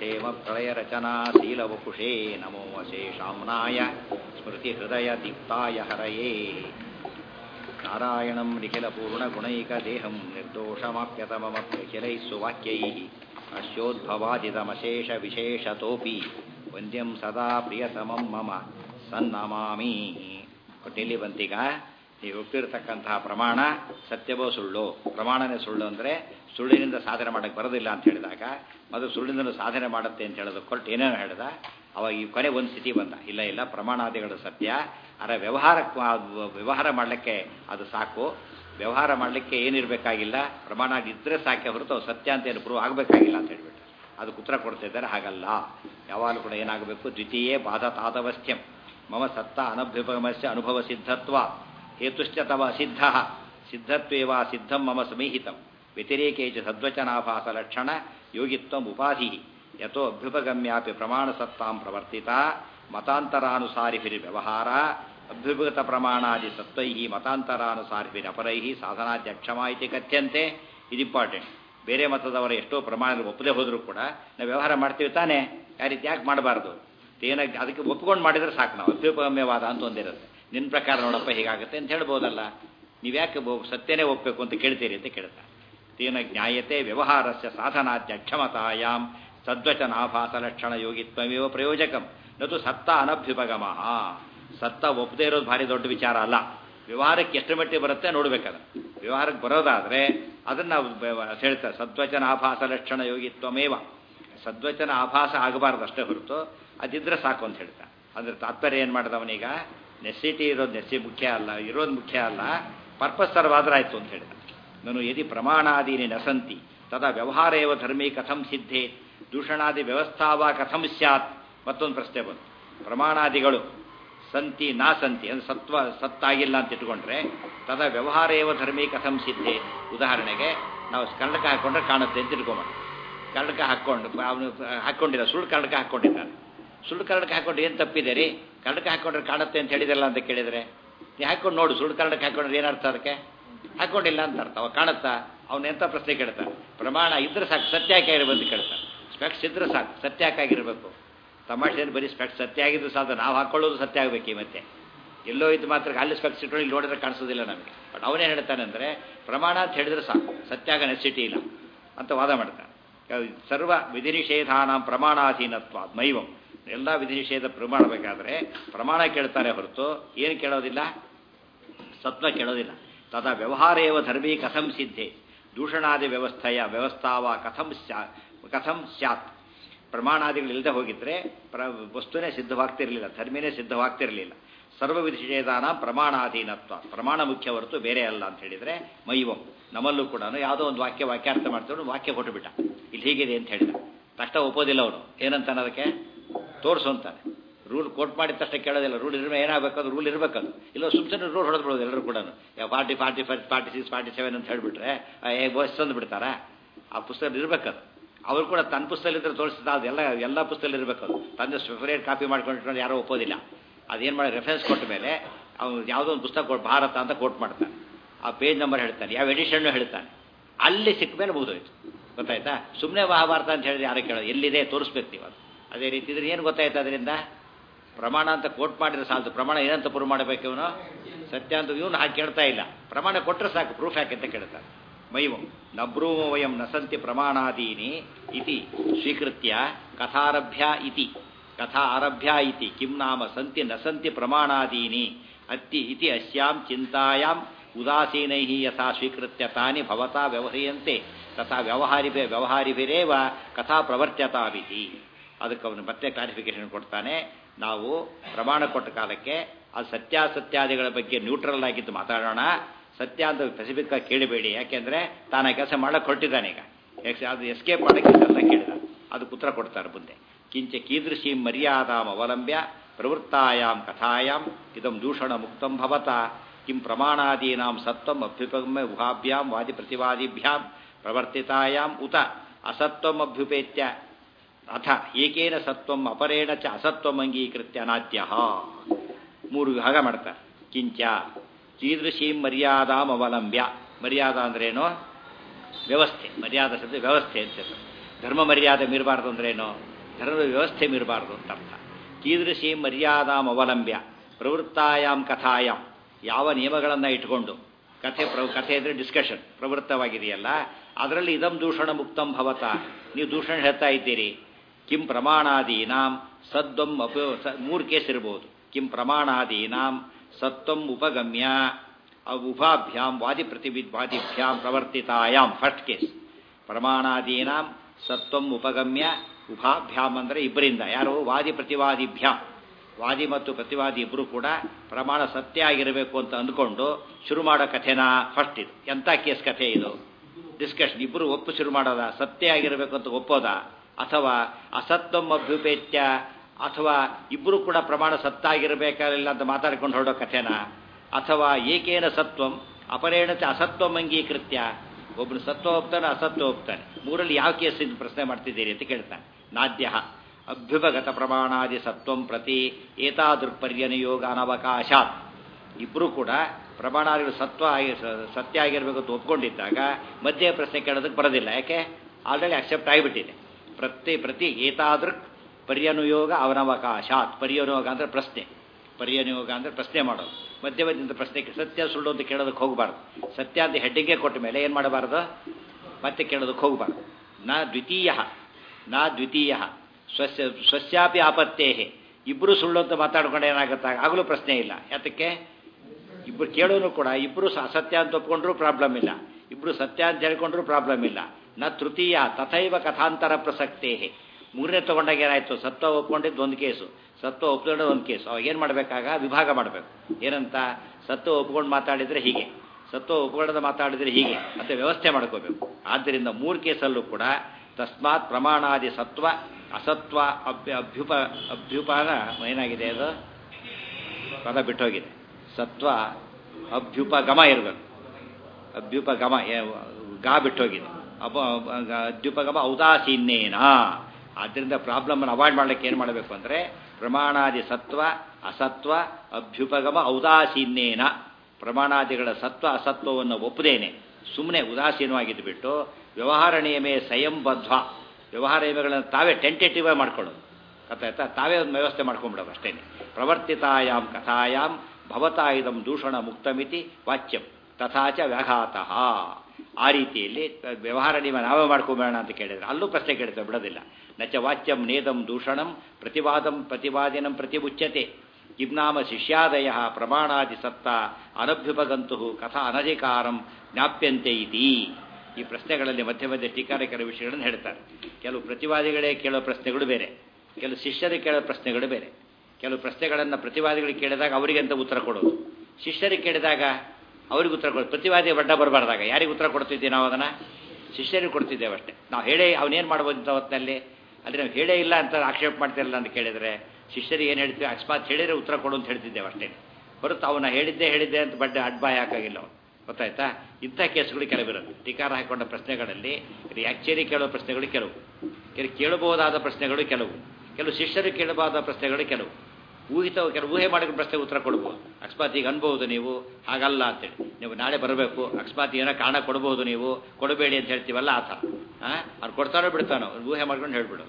क्षेम प्रलयरचनाशीलवपुषे नमो अशेषाम्नाय स्मृतिहृदयदीप्ताय हरये नारायणं निखिलपूर्णगुणैकदेहं निर्दोषमाप्यतममप्यखिलैः सुवाक्यैः अस्योद्भवादितमशेषविशेषतोऽपि वन्द्यं सदा ಪ್ರಿಯತಮಂ ಮಮ ಸನ್ನಮಾಮಿ ಒಟ್ಟಿಲ್ಲಿ ಬಂತೀಗ ನೀವು ಒಪ್ಪಿರ್ತಕ್ಕಂತಹ ಪ್ರಮಾಣ ಸತ್ಯವೋ ಸುಳ್ಳು ಪ್ರಮಾಣನೇ ಸುಳ್ಳು ಅಂದರೆ ಸುಳ್ಳಿನಿಂದ ಸಾಧನೆ ಮಾಡೋಕ್ಕೆ ಬರೋದಿಲ್ಲ ಅಂತ ಹೇಳಿದಾಗ ಅದು ಸುಳ್ಳಿನಿಂದ ಸಾಧನೆ ಮಾಡುತ್ತೆ ಅಂತ ಹೇಳೋದು ಕೊಟ್ಟು ಏನೇನು ಹೇಳ್ದ ಅವಾಗ ಈ ಕೊನೆ ಒಂದು ಸ್ಥಿತಿ ಬಂದ ಇಲ್ಲ ಇಲ್ಲ ಪ್ರಮಾಣಾದಿಗಳು ಸತ್ಯ ಅದರ ವ್ಯವಹಾರಕ್ಕೆ ವ್ಯವಹಾರ ಮಾಡಲಿಕ್ಕೆ ಅದು ಸಾಕು ವ್ಯವಹಾರ ಮಾಡಲಿಕ್ಕೆ ಏನಿರಬೇಕಾಗಿಲ್ಲ ಪ್ರಮಾಣ ಇದ್ದರೆ ಸಾಕೆ ಹೊರತು ಸತ್ಯ ಅಂತ ಏನು ಪ್ರೂವ್ ಆಗಬೇಕಾಗಿಲ್ಲ ಅಂತ ಹೇಳ್ಬಿಟ್ಟು ಅದಕ್ಕೆ ಉತ್ತರ ಕೊಡ್ತಿದ್ದಾರೆ ಹಾಗಲ್ಲ ಯಾವಾಗಲೂ ಕೂಡ ಏನಾಗಬೇಕು ದ್ವಿತೀಯೇ ಬಾಧತಾದವಸ್ಥ್ಯಂ ಮಮ ಸತ್ತ ಅನಭ್ಯುಪಗಮಸ್ಯ ಅನುಭವ ಸಿದ್ಧತ್ವ ಹೇತುಶ್ಚ ತವ ಸಿದ್ಧ ಸಿದ್ಧತ್ವೇವ ಸಿದ್ಧಂ ಮಮ ಸಮೀಹಿತಂ ವ್ಯತಿರೇಕೆ ಚ ಸದ್ವಚನಾಭಾಸ ಲಕ್ಷಣ ಯೋಗಿತ್ವ ಉಪಾಧಿ ಯಥೋ ಅಭ್ಯುಪಗಮ್ಯಾಪಿ ಪ್ರಮಾಣ ಸತ್ತಾಂ ಪ್ರವರ್ತಿತ ಮತಾಂತರಾನುಸಾರಿಭಿರ್ ವ್ಯವಹಾರ ಅಭ್ಯುಪಗತ ಪ್ರಮಾಣಾದಿ ತತ್ವೈ ಮತಾಂತರಾನುಸಾರಿಭಿರ್ ಅಪರೈ ಸಾಧನಾಧ್ಯಕ್ಷಮ ಇತಿ ಕಥ್ಯಂತೆ ಇದು ಇಂಪಾರ್ಟೆಂಟ್ ಬೇರೆ ಮತದವರ ಎಷ್ಟೋ ಪ್ರಮಾಣದಲ್ಲಿ ಒಪ್ಪದೆ ಹೋದರೂ ಕೂಡ ನಾವು ವ್ಯವಹಾರ ಮಾಡ್ತೀವಿ ತಾನೇ ಯಾವ ರೀತಿ ಯಾಕೆ ಮಾಡಬಾರ್ದು ಏನಾಗಿ ಅದಕ್ಕೆ ಒಪ್ಕೊಂಡು ಮಾಡಿದರೆ ಸಾಕು ನಾವು ಅಭ್ಯುಪಗಮ್ಯವಾದ ಅಂತ ಒಂದಿರುತ್ತೆ ನಿನ್ನ ಪ್ರಕಾರ ನೋಡಪ್ಪ ಹೀಗಾಗುತ್ತೆ ಅಂತ ಹೇಳ್ಬೋದಲ್ಲ ನೀವ್ಯಾಕೆ ಸತ್ಯನೇ ಒಪ್ಪಬೇಕು ಅಂತ ಕೇಳ್ತೀರಿ ಅಂತ ಕೇಳ್ತಾರೆ ತೇನ ಜ್ಞಾಯತೆ ವ್ಯವಹಾರಸ್ಯ ಸಾಧನಾಧ್ಯಕ್ಷಮತಾಯಾಮ್ ಸದ್ವಚನಾಭಾಸ ಲಕ್ಷಣ ಯೋಗಿತ್ವಮೇವ ಪ್ರಯೋಜಕಂ ನದು ಸತ್ತ ಅನಭ್ಯುಪಗಮ ಸತ್ತ ಒಪ್ಪದೇ ಇರೋದು ಭಾರಿ ದೊಡ್ಡ ವಿಚಾರ ಅಲ್ಲ ವ್ಯವಹಾರಕ್ಕೆ ಎಷ್ಟು ಮಟ್ಟಿಗೆ ಬರುತ್ತೆ ನೋಡ್ಬೇಕದ ವ್ಯವಹಾರಕ್ಕೆ ಬರೋದಾದರೆ ಅದನ್ನು ನಾವು ಹೇಳ್ತಾರೆ ಸದ್ವಚನ ಆಭಾಸ ಲಕ್ಷಣ ಯೋಗಿತ್ವಮೇವ ಸದ್ವಚನ ಆಭಾಸ ಆಗಬಾರ್ದು ಅಷ್ಟೇ ಹೊರತು ಅದಿದ್ರೆ ಸಾಕು ಅಂತ ಹೇಳ್ತಾ ಅಂದ್ರೆ ತಾತ್ಪರ್ಯ ಏನು ಮಾಡಿದವನೀಗ ನೆಸಿಟಿ ಇರೋದು ನೆಸಿ ಮುಖ್ಯ ಅಲ್ಲ ಇರೋದು ಮುಖ್ಯ ಅಲ್ಲ ಪರ್ಪಸ್ ಸರ್ವಾದ್ರಾಯ್ತು ಅಂತ ಹೇಳಿದ ನಾನು ಯದಿ ಪ್ರಮಾಣಾದೀನಿ ನಸಂತಿ ತದಾ ವ್ಯವಹಾರ ಏವ ಧರ್ಮೀ ಕಥಂ ಸಿದ್ಧೇ ದೂಷಣಾದಿ ವ್ಯವಸ್ಥಾವ ಕಥಂ ಸ್ಯಾತ್ ಮತ್ತೊಂದು ಪ್ರಶ್ನೆ ಬಂತು ಪ್ರಮಾಣಾದಿಗಳು ಸಂತಿ ನಾ ಸಂತಿ ಅಂದ್ರೆ ಸತ್ವ ಸತ್ತಾಗಿಲ್ಲ ಅಂತ ಇಟ್ಕೊಂಡ್ರೆ ತದ ವ್ಯವಹಾರ ಏವ ಧರ್ಮೀ ಕಥಂ ಸಿದ್ಧೆ ಉದಾಹರಣೆಗೆ ನಾವು ಕನ್ನಡಕ ಹಾಕೊಂಡ್ರೆ ಕಾಣುತ್ತೆ ಅಂತ ಇಟ್ಕೊಂಬ ಕನ್ನಡಕ ಹಾಕ್ಕೊಂಡು ಅವನು ಹಾಕ್ಕೊಂಡಿಲ್ಲ ಸುಳ್ಳು ಕನ್ನಡಕ ಹಾಕ್ಕೊಂಡಿದ್ದಾನೆ ಸುಳ್ಳು ಕನ್ನಡಕ ಹಾಕೊಂಡು ಏನು ತಪ್ಪಿದೆ ರೀ ಕನ್ನಡಕ ಹಾಕ್ಕೊಂಡ್ರೆ ಕಾಣುತ್ತೆ ಅಂತ ಹೇಳಿದಲ್ಲ ಅಂತ ಕೇಳಿದರೆ ನೀ ಹಾಕೊಂಡು ನೋಡು ಸುಳ್ಳು ಕನ್ನಡಕ ಹಾಕೊಂಡ್ರೆ ಏನರ್ಥ ಅದಕ್ಕೆ ಹಾಕ್ಕೊಂಡಿಲ್ಲ ಅಂತ ಅರ್ಥ ಅವ ಕಾಣುತ್ತಾ ಅವನು ಎಂಥ ಪ್ರಶ್ನೆ ಕೇಳ್ತಾನೆ ಪ್ರಮಾಣ ಇದ್ರೆ ಸಾಕು ಸತ್ಯ ಆಗಿರ್ಬೇಕು ಕೇಳ್ತಾನೆ ಸ್ಪೆಕ್ಸ್ ಇದ್ರೆ ಸಾಕು ಸತ್ಯ ಆಗಿರಬೇಕು ತಮಾಷೆ ಬರೀ ಸ್ಪೆಕ್ಸ್ ಸತ್ಯ ಆಗಿದ್ದು ಸಾಧ್ಯ ನಾವು ಹಾಕೊಳ್ಳೋದು ಸತ್ಯ ಆಗಬೇಕು ಈ ಮತ್ತೆ ಎಲ್ಲೋ ಇದ್ದು ಮಾತ್ರ ಅಲ್ಲಿ ಸ್ಪೆಕ್ಸ್ ಇಟ್ಕೊಂಡು ಇಲ್ಲಿ ನೋಡಿದ್ರೆ ಕಾಣಿಸೋದಿಲ್ಲ ನಮಗೆ ಬಟ್ ಅವನೇನು ಹೇಳ್ತಾನೆ ಅಂದರೆ ಪ್ರಮಾಣ ಅಂತ ಹೇಳಿದ್ರೆ ಸಾಕು ಸತ್ಯಾಗ ನೆಸಿಟಿ ಇಲ್ಲ ಅಂತ ವಾದ ಮಾಡ್ತಾನೆ ಸರ್ವ ವಿಧಿನಿಷೇಧಾನ ಪ್ರಮಾಣಾಧೀನತ್ವ ಮೈವಂ ಎಲ್ಲ ವಿಧಿನಿಷೇಧ ಮಾಡಬೇಕಾದ್ರೆ ಪ್ರಮಾಣ ಕೇಳ್ತಾರೆ ಹೊರತು ಏನು ಕೇಳೋದಿಲ್ಲ ಸತ್ವ ಕೇಳೋದಿಲ್ಲ ತದಾ ವ್ಯವಹಾರೇವ ಧರ್ಮೀ ಕಥಂ ಸಿದ್ಧೆ ದೂಷಣಾದಿ ವ್ಯವಸ್ಥೆಯ ವ್ಯವಸ್ಥಾವ ಕಥಂ ಸ್ಯಾ ಕಥಂ ಸ್ಯಾತ್ ಪ್ರಮಾಣಾದಿಗಳಿಲ್ಲದೆ ಹೋಗಿದ್ರೆ ಪ್ರ ವಸ್ತುನೇ ಸಿದ್ಧವಾಗ್ತಿರಲಿಲ್ಲ ಧರ್ಮಿನೇ ಸಿದ್ಧವಾಗ್ತಿರಲಿಲ್ಲ ಸರ್ವ ವಿಧಿಷೇಧಾನ ಪ್ರಮಾಣಾಧೀನತ್ವ ಪ್ರಮಾಣ ಮುಖ್ಯ ಹೊರತು ಬೇರೆ ಅಲ್ಲ ಅಂತ ಹೇಳಿದರೆ ಮೈವಂ ನಮ್ಮಲ್ಲೂ ಕೂಡ ಯಾವುದೋ ಒಂದು ವಾಕ್ಯ ವಾಕ್ಯಾರ್ಥ ಮಾಡ್ಕೊಂಡು ವಾಕ್ಯ ಕೊಟ್ಟುಬಿಟ್ಟ ಇಲ್ಲಿ ಹೀಗಿದೆ ಅಂತ ಹೇಳಿದ ತಕ್ಷಣ ಒಪ್ಪೋದಿಲ್ಲ ಅವನು ಏನಂತಾನೆ ಅದಕ್ಕೆ ತೋರಿಸು ಅಂತಾನೆ ರೂಲ್ ಕೋಟ್ ಮಾಡಿದ ತಕ್ಷಣ ಕೇಳೋದಿಲ್ಲ ರೂಲ್ ಇರಬೇಕು ಏನಾಗಬೇಕು ಅದು ರೂಲ್ ಇರಬೇಕದು ಇಲ್ಲ ಸುಮ್ಮನೆ ರೂಲ್ ಹೊಡೆದ್ಬಿಡೋದು ಎಲ್ಲರೂ ಕೂಡ forty forty five forty six forty seven ಅಂತ ಹೇಳಿಬಿಟ್ರೆ ಏ ಬಸ್ ತಂದು ಬಿಡ್ತಾರಾ ಆ ಪುಸ್ತಕ ಇರಬೇಕದು ಅವರು ಕೂಡ ತನ್ನ ಪುಸ್ತಕದಲ್ಲಿದ್ದರೆ ತೋರಿಸ್ತಾ ಅದೆಲ್ಲ ಎಲ್ಲ ಪುಸ್ತಕದಲ್ಲಿ ಇರಬೇಕದು ತಂದೆ ಸೆಪರೇಟ್ ಕಾಪಿ ಮಾಡ್ಕೊಂಡಿಟ್ಕೊಂಡು ಯಾರೋ ಒಪ್ಪೋದಿಲ್ಲ ಅದೇನು ಮಾಡಿ ರೆಫರೆನ್ಸ್ ಕೊಟ್ಟ ಮೇಲೆ ಅವನು ಯಾವುದೋ ಒಂದು ಪುಸ್ತಕ ಕೊಟ್ಟು ಭಾರತ ಅಂತ ಕೋಟ್ ಮಾಡ್ತಾನೆ ಆ ಪೇಜ್ ನಂಬರ್ ಹೇಳ್ತಾನೆ ಯಾವ ಎಡಿಷನ್ನು ಹೇಳ್ತಾನೆ ಅಲ್ಲಿ ಸಿಕ್ಕ ಮೇಲೆ ಮುಗಿದೋಯ್ತು ಗೊತ್ತಾಯ್ತಾ ಸುಮ್ಮನೆ ಮಹಾಭಾರತ ಅಂತ ಹೇಳಿದ್ರೆ ಯಾರು ಕೇಳೋದು ಎಲ್ಲಿದೆ ತೋರಿಸ್ಬೇಕು ನೀವು ಅದು ಅದೇ ರೀತಿ ಇದ್ರೆ ಏನು ಗೊತ್ತಾಯ್ತು ಅದರಿಂದ ಪ್ರಮಾಣ ಅಂತ ಕೋಟ್ ಮಾಡಿದ್ರೆ ಸಾಲದು ಪ್ರಮಾಣ ಏನಂತ ಪ್ರೂವ್ ಮಾಡಬೇಕು ಇವನು ಸತ್ಯ ಅಂತ ಇವನು ಹಾಗೆ ಕೇಳ್ತಾ ಇಲ್ಲ ಪ್ರಮಾಣ ಕೊಟ್ಟರೆ ಸಾಕು ಪ್ರೂಫ್ ಯಾಕೆ ಅಂತ ಕೇಳ್ತಾರೆ ಮೈವಂ ನಬ್ರೂಮ ವಯಂ ನಸಂತಿ ಪ್ರಮಾಣಾದೀನಿ ಇತಿ ಸ್ವೀಕೃತ್ಯ ಕಥಾರಭ್ಯ ಇತಿ ಕಥಾ ಆರಭ್ಯ ಇತಿ ಕಿಂ ನಾಮ ಸಂತಿ ನಸಂತಿ ಪ್ರಮಾಣಾದೀನಿ ಅತ್ತಿ ಇತಿ ಅಸ್ಯಾಂ ಚಿಂತಾಯಾಂ ಉದಾಸೀನೈ ಯಥಾ ಸ್ವೀಕೃತ್ಯ ತಾನಿ ಭವತಾ ವ್ಯವಹರಿಯಂತೆ ತಥಾ ವ್ಯವಹಾರಿಭೆ ವ್ಯವಹಾರಿಭಿರೇವ ಕಥಾ ಪ್ರವರ್ತ್ಯತಾವಿತಿ ಅದಕ್ಕೆ ಅವನು ಮತ್ತೆ ಕ್ಲಾರಿಫಿಕೇಶನ್ ಕೊಡ್ತಾನೆ ನಾವು ಪ್ರಮಾಣ ಕೊಟ್ಟ ಕಾಲಕ್ಕೆ ಅದು ಸತ್ಯಾಸತ್ಯಾದಿಗಳ ಬಗ್ಗೆ ನ್ಯೂಟ್ರಲ್ ಆಗಿದ್ದು ಮಾತಾಡೋಣ ಸತ್ಯ ಅಂತ ಸ್ಪೆಸಿಫಿಕ್ ಆಗಿ ಕೇಳಬೇಡಿ ಯಾಕೆಂದ್ರೆ ತಾನ ಕೆಲಸ ಮಾಡಕ್ಕೆ ಹೊರಟಿದ್ದಾನೆ ಈಗ ಅದು ಎಸ್ಕೇಪ್ ಮಾಡಕ್ಕೆ ಇದೆಲ್ಲ ಕೇಳಿದ ಅದಕ್ಕೆ ಉತ್ತರ ಕೊಡ್ತಾರೆ ಮುಂದೆ ಕಿಂಚ ಕೀದೃಶಿ ಮರ್ಯಾದಾಂ ಅವಲಂಬ್ಯ ಪ್ರವೃತ್ತಾಯಾಂ ಕಥಾಯಾಂ ಇದಂ ದೂಷಣ ಮುಕ್ತಂ ಭವತ ಕಿಂ ಪ್ರಮಾಣಾದೀನಾಂ ಸತ್ವಂ ಅಭ್ಯುಪಗಮ್ಯ ಉಹಾಭ್ಯಾಂ ವಾದಿ ಪ್ರತಿವಾದಿಭ್ಯಾಂ ಪ್ರವರ್ತಿತಾಯಾಂ ಉತ ಅಸತ್ವಂ ಅಭ್ಯುಪೇತ್ಯ ಅಥ ಏಕೇನ ಸತ್ವಂ ಅಪರೇಣ ಚ ಅಸತ್ವಂ ಅಂಗೀಕೃತ್ಯ ಅನಾದ್ಯ ಮೂರು ವಿಭಾಗ ಮಾಡ್ತಾರೆ ಕಿಂಚ ಕೀದೃಶೀಂ ಮರ್ಯಾದಾಂ ಅವಲಂಬ್ಯ ಮರ್ಯಾದ ಅಂದ್ರೇನು ವ್ಯವಸ್ಥೆ ಮರ್ಯಾದ ಶಬ್ದ ವ್ಯವಸ್ಥೆ ಅಂತ ಧರ್ಮ ಮರ್ಯಾದೆ ಮೀರಬಾರ್ದು ಅಂದ್ರೇನು ಧರ್ಮದ ವ್ಯವಸ್ಥೆ ಇರಬಾರ್ದು ಅಂತ ಅರ್ಥ ಕೀದೃಶಿ ಮರ್ಯಾದಾಂ ಅವಲಂಬ್ಯ ಪ್ರವೃತ್ತಾಯಾಮ್ ಕಥಾಯಾಮ್ ಯಾವ ನಿಯಮಗಳನ್ನು ಇಟ್ಕೊಂಡು ಕಥೆ ಪ್ರ ಕಥೆ ಅಂದರೆ ಡಿಸ್ಕಷನ್ ಪ್ರವೃತ್ತವಾಗಿದೆಯಲ್ಲ ಅದರಲ್ಲಿ ಇದಂ ದೂಷಣ ಮುಕ್ತಂ ಭವತ ನೀವು ದೂಷಣ ಹೇಳ್ತಾ ಇದ್ದೀರಿ ಕಿಂ ಪ್ರಮಾಣಾದೀನಾಂ ಸದ್ವಂ ಅಪ ಸ ಮೂರು ಕೇಸ್ ಇರ್ಬೋದು ಕಿಂ ಪ್ರಮಾಣಾದೀನಾಂ ಸತ್ವಂ ಉಪಗಮ್ಯ ಉಭಾಭ್ಯಾಂ ವಾದಿ ಪ್ರತಿವಿದ್ವಾದಿಭ್ಯಾಂ ಪ್ರವರ್ತಿತಾಯಾಂ ಫಸ್ಟ್ ಕೇಸ್ ಪ್ರಮಾಣಾದೀನಾಂ ಸತ್ವಂ ಉಪಗಮ್ಯ ಉಭಾಭ್ಯಾಂ ಅಂದರೆ ಇಬ್ಬರಿಂದ ಯಾರು ವಾದಿ ಪ್ರತಿವಾದಿಭ್ಯಾಂ ವಾದಿ ಮತ್ತು ಪ್ರತಿವಾದಿ ಇಬ್ಬರು ಕೂಡ ಪ್ರಮಾಣ ಸತ್ಯ ಆಗಿರಬೇಕು ಅಂತ ಅಂದ್ಕೊಂಡು ಶುರು ಮಾಡೋ ಕಥೆನಾ ಫಸ್ಟ್ ಇದು ಎಂಥ ಕೇಸ್ ಕಥೆ ಇದು ಡಿಸ್ಕಷನ್ ಇಬ್ಬರು ಒಪ್ಪು ಶುರು ಮಾಡೋದ ಸತ್ಯ ಆಗಿರಬೇಕು ಅಂತ ಒಪ್ಪೋದ ಅಥವಾ ಅಸತ್ವಂ ಅಭ್ಯುಪೇತ್ಯ ಅಥವಾ ಇಬ್ಬರು ಕೂಡ ಪ್ರಮಾಣ ಸತ್ತ ಆಗಿರಬೇಕಾಗಿಲ್ಲ ಅಂತ ಮಾತಾಡ್ಕೊಂಡು ಹೊರಡೋ ಕಥೆನಾ ಅಥವಾ ಏಕೇನ ಸತ್ವಂ ಅಪರೇಣತೆ ಅಸತ್ವಂ ಅಂಗೀಕೃತ್ಯ ಒಬ್ಬನು ಸತ್ವ ಒಪ್ತಾನೆ ಅಸತ್ವ ಒಪ್ತಾನೆ ಮೂರಲ್ಲಿ ಯಾವ ಕೇಸ್ ಇದು ಪ್ರಶ್ನೆ ಮಾಡ್ತಿದ್ದೀರಿ ಅಂತ ಕೇಳ್ತಾನೆ ನಾದ್ಯ ಅಭ್ಯುಪಗತ ಪ್ರಮಾಣಾದಿ ಸತ್ವಂ ಪ್ರತಿ ಏತಾದೃಕ್ಪರ್ಯನಿಯೋಗ ಅನವಕಾಶಾತ್ ಇಬ್ಬರು ಕೂಡ ಪ್ರಮಾಣಾದಿಗಳು ಸತ್ವ ಆಗಿ ಸತ್ಯ ಆಗಿರಬೇಕು ಅಂತ ಒಪ್ಕೊಂಡಿದ್ದಾಗ ಮಧ್ಯೆ ಪ್ರಶ್ನೆ ಕೇಳೋದಕ್ಕೆ ಬರೋದಿಲ್ಲ ಯಾಕೆ ಆಲ್ರೆಡಿ ಅಕ್ಸೆಪ್ಟ್ ಆಗಿಬಿಟ್ಟಿದೆ ಪ್ರತಿ ಪ್ರತಿ ಏತಾದೃಕ್ ಪರ್ಯನುಯೋಗ ಅವನವಕಾಶಾತ್ ಪರ್ಯನುಯೋಗ ಅಂದರೆ ಪ್ರಶ್ನೆ ಪರ್ಯನುಯೋಗ ಅಂದರೆ ಪ್ರಶ್ನೆ ಮಾಡೋದು ಮಧ್ಯ ಮಧ್ಯದ ಪ್ರಶ್ನೆ ಸತ್ಯ ಸುಳ್ಳು ಅಂತ ಕೇಳೋದಕ್ಕೆ ಹೋಗಬಾರ್ದು ಸತ್ಯ ಅಂತ ಹೆಡ್ಡಿಗೆ ಕೊಟ್ಟ ಮೇಲೆ ಏನು ಮಾಡಬಾರ್ದು ಮತ್ತೆ ಕೇಳೋದಕ್ಕೆ ಹೋಗಬಾರ್ದು ನಾ ದ್ವಿತೀಯ ನಾ ದ್ವಿತೀಯ ಸ್ವಸ್ಯ ಸ್ವಸ್ಯಾಪಿ ಆಪತ್ತೇ ಇಬ್ಬರು ಸುಳ್ಳು ಅಂತ ಮಾತಾಡ್ಕೊಂಡು ಏನಾಗುತ್ತೆ ಆಗಲೂ ಪ್ರಶ್ನೆ ಇಲ್ಲ ಯಾತಕ್ಕೆ ಇಬ್ಬರು ಕೇಳೋನು ಕೂಡ ಇಬ್ಬರು ಅಸತ್ಯ ಅಂತ ಒಪ್ಕೊಂಡ್ರೂ ಪ್ರಾಬ್ಲಮ್ ಇಲ್ಲ ಇಬ್ಬರು ಸತ್ಯ ಅಂತ ಹೇಳ್ಕೊಂಡ್ರೂ ಪ್ರಾಬ್ಲಮ್ ಇಲ್ಲ ನ ತೃತೀಯ ತಥೈವ ಕಥಾಂತರ ಪ್ರಸಕ್ತೇ ಮೂರನೇ ತಗೊಂಡಾಗ ಏನಾಯ್ತು ಸತ್ವ ಒಪ್ಕೊಂಡಿದ್ದು ಒಂದು ಕೇಸು ಸತ್ವ ಒಪ್ಕೊಂಡದ್ದು ಒಂದು ಕೇಸು ಅವಾಗ ಏನು ಮಾಡಬೇಕಾಗ ವಿಭಾಗ ಮಾಡಬೇಕು ಏನಂತ ಸತ್ವ ಒಪ್ಕೊಂಡು ಮಾತಾಡಿದರೆ ಹೀಗೆ ಸತ್ವ ಒಪ್ಕೊಳ್ಳೋದು ಮಾತಾಡಿದರೆ ಹೀಗೆ ಅಂತ ವ್ಯವಸ್ಥೆ ಮಾಡ್ಕೋಬೇಕು ಆದ್ದರಿಂದ ಮೂರು ಕೇಸಲ್ಲೂ ಕೂಡ ತಸ್ಮಾತ್ ಪ್ರಮಾಣಾದಿ ಸತ್ವ ಅಸತ್ವ ಅಭ್ಯ ಅಭ್ಯುಪ ಅಭ್ಯುಪಾನ ಏನಾಗಿದೆ ಅದು ಪದ ಬಿಟ್ಟೋಗಿದೆ ಸತ್ವ ಅಭ್ಯುಪಗಮ ಇರಬೇಕು ಅಭ್ಯುಪಗಮ ಗಾ ಬಿಟ್ಟೋಗಿದೆ ಅಪ ಅಭ್ಯುಪಗಮ ಔದಾಸೀನ್ಯೇನ ಆದ್ದರಿಂದ ಪ್ರಾಬ್ಲಮನ್ನು ಅವಾಯ್ಡ್ ಮಾಡಲಿಕ್ಕೆ ಏನು ಮಾಡಬೇಕು ಅಂದರೆ ಪ್ರಮಾಣಾದಿ ಸತ್ವ ಅಸತ್ವ ಅಭ್ಯುಪಗಮ ಔದಾಸೀನ್ಯೇನ ಪ್ರಮಾಣಾದಿಗಳ ಸತ್ವ ಅಸತ್ವವನ್ನು ಒಪ್ಪದೇನೆ ಸುಮ್ಮನೆ ಉದಾಸೀನವಾಗಿದ್ದು ಬಿಟ್ಟು ವ್ಯವಹಾರ ನಿಯಮೇ ಸ್ವಯಂಬದ್ಧ ವ್ಯವಹಾರ ನಿಯಮಗಳನ್ನು ತಾವೇ ಟೆಂಟೇಟಿವ್ ಆಗಿ ಮಾಡ್ಕೊಳ್ಳೋದು ಗೊತ್ತಾಯ್ತಾ ತಾವೇ ಒಂದು ವ್ಯವಸ್ಥೆ ಮಾಡ್ಕೊಂಡ್ಬಿಡೋದು ಅಷ್ಟೇ ಪ್ರವರ್ತಿತಾಯಾಮ್ ಕಥಾಯಾಮ್ ಭವತಾ ಇದಂ ದೂಷಣ ಮುಕ್ತಮಿತಿ ವಾಚ್ಯಂ ತಥಾಚ ವ್ಯಾಘಾತಃ ಆ ರೀತಿಯಲ್ಲಿ ವ್ಯವಹಾರ ನಿಯಮ ನಾವೇ ಮಾಡ್ಕೊಂಬೇಡ ಅಂತ ಕೇಳಿದ್ರೆ ಅಲ್ಲೂ ಪ್ರಶ್ನೆ ಕೇಳ್ತೇವೆ ಬಿಡೋದಿಲ್ಲ ನಚ ವಾಚ್ಯಂ ನೇದಂ ದೂಷಣಂ ಪ್ರತಿವಾದಂ ಪ್ರತಿವಾದಿನಂ ಪ್ರತಿಮುಚ್ಯತೆ ಕಿಮ್ನಾಮ ಶಿಷ್ಯಾದಯ ಪ್ರಮಾಣಾದಿ ಸತ್ತ ಅನಭ್ಯುಪಗಂತು ಕಥಾ ಅನಧಿಕಾರಂ ಜ್ಞಾಪ್ಯಂತೆ ಇತಿ ಈ ಪ್ರಶ್ನೆಗಳಲ್ಲಿ ಮಧ್ಯ ಮಧ್ಯೆ ಟೀಕಾರಿಕರ ವಿಷಯಗಳನ್ನು ಹೇಳ್ತಾರೆ ಕೆಲವು ಪ್ರತಿವಾದಿಗಳೇ ಕೇಳೋ ಪ್ರಶ್ನೆಗಳು ಬೇರೆ ಕೆಲವು ಶಿಷ್ಯರಿಗೆ ಕೇಳೋ ಪ್ರಶ್ನೆಗಳು ಬೇರೆ ಕೆಲವು ಪ್ರಶ್ನೆಗಳನ್ನು ಪ್ರತಿವಾದಿಗಳಿಗೆ ಕೇಳಿದಾಗ ಅವರಿಗಂತ ಉತ್ತರ ಕೊಡೋದು ಶಿಷ್ಯರಿಗೆ ಕೇಳಿದಾಗ ಅವ್ರಿಗೆ ಉತ್ತರ ಕೊಡೋದು ಪ್ರತಿವಾದಿ ಬಡ್ಡ ಬರಬಾರ್ದಾಗ ಯಾರಿಗೆ ಉತ್ತರ ಕೊಡ್ತಿದ್ದೀವಿ ನಾವು ಅದನ್ನು ಶಿಷ್ಯರಿಗೆ ಕೊಡ್ತಿದ್ದೇವೆ ಅಷ್ಟೇ ನಾವು ಹೇಳೇ ಅವನೇನು ಮಾಡ್ಬೋದು ಹೊತ್ತಿನಲ್ಲಿ ಅಲ್ಲಿ ನಾವು ಹೇಳೇ ಇಲ್ಲ ಅಂತ ಆಕ್ಷೇಪ ಮಾಡ್ತಿರಲ್ಲ ಅಂತ ಕೇಳಿದರೆ ಶಿಷ್ಯರಿಗೆ ಏನು ಹೇಳ್ತೀವಿ ಅಕಸ್ಮಾತ್ ಹೇಳಿದರೆ ಉತ್ತರ ಕೊಡು ಅಂತ ಹೇಳ್ತಿದ್ದೇವೆ ಅಷ್ಟೇ ಹೊರತು ಅವನ ಹೇಳಿದ್ದೆ ಹೇಳಿದ್ದೆ ಅಂತ ಬಡ್ಡ ಅಡ್ಬಾಯ ಹಾಕಾಗಿಲ್ಲ ಅವನು ಗೊತ್ತಾಯ್ತಾ ಇಂಥ ಕೇಸ್ಗಳು ಕೆಲವಿರುತ್ತೆ ಟೀಕಾರ ಹಾಕೊಂಡ ಪ್ರಶ್ನೆಗಳಲ್ಲಿ ಆ್ಯಕ್ಚುಲಿ ಕೇಳೋ ಪ್ರಶ್ನೆಗಳು ಕೆಲವು ಕೆಲವು ಕೇಳಬಹುದಾದ ಪ್ರಶ್ನೆಗಳು ಕೆಲವು ಕೆಲವು ಶಿಷ್ಯರು ಕೇಳಬಹುದಾದ ಪ್ರಶ್ನೆಗಳು ಕೆಲವು ಊಹಿತ ಕೆಲವು ಊಹೆ ಮಾಡಿದ ಪ್ರಶ್ನೆಗೆ ಉತ್ತರ ಕೊಡ್ಬೋದು ಅಕಸ್ಮಾತ್ ಈಗ ಅನ್ಬೋದು ನೀವು ಹಾಗಲ್ಲ ಅಂತೇಳಿ ನೀವು ನಾಳೆ ಬರಬೇಕು ಅಕಸ್ಮಾತ್ ಏನೋ ಕಾರಣ ಕೊಡ್ಬೋದು ನೀವು ಕೊಡಬೇಡಿ ಅಂತ ಹೇಳ್ತೀವಲ್ಲ ಆ ಥರ ಹಾಂ ಅವ್ರು ಕೊಡ್ತಾನೋ ಬಿಡ್ತಾನೋ ಊಹೆ ಮಾಡ್ಕೊಂಡು ಹೇಳ್ಬಿಡು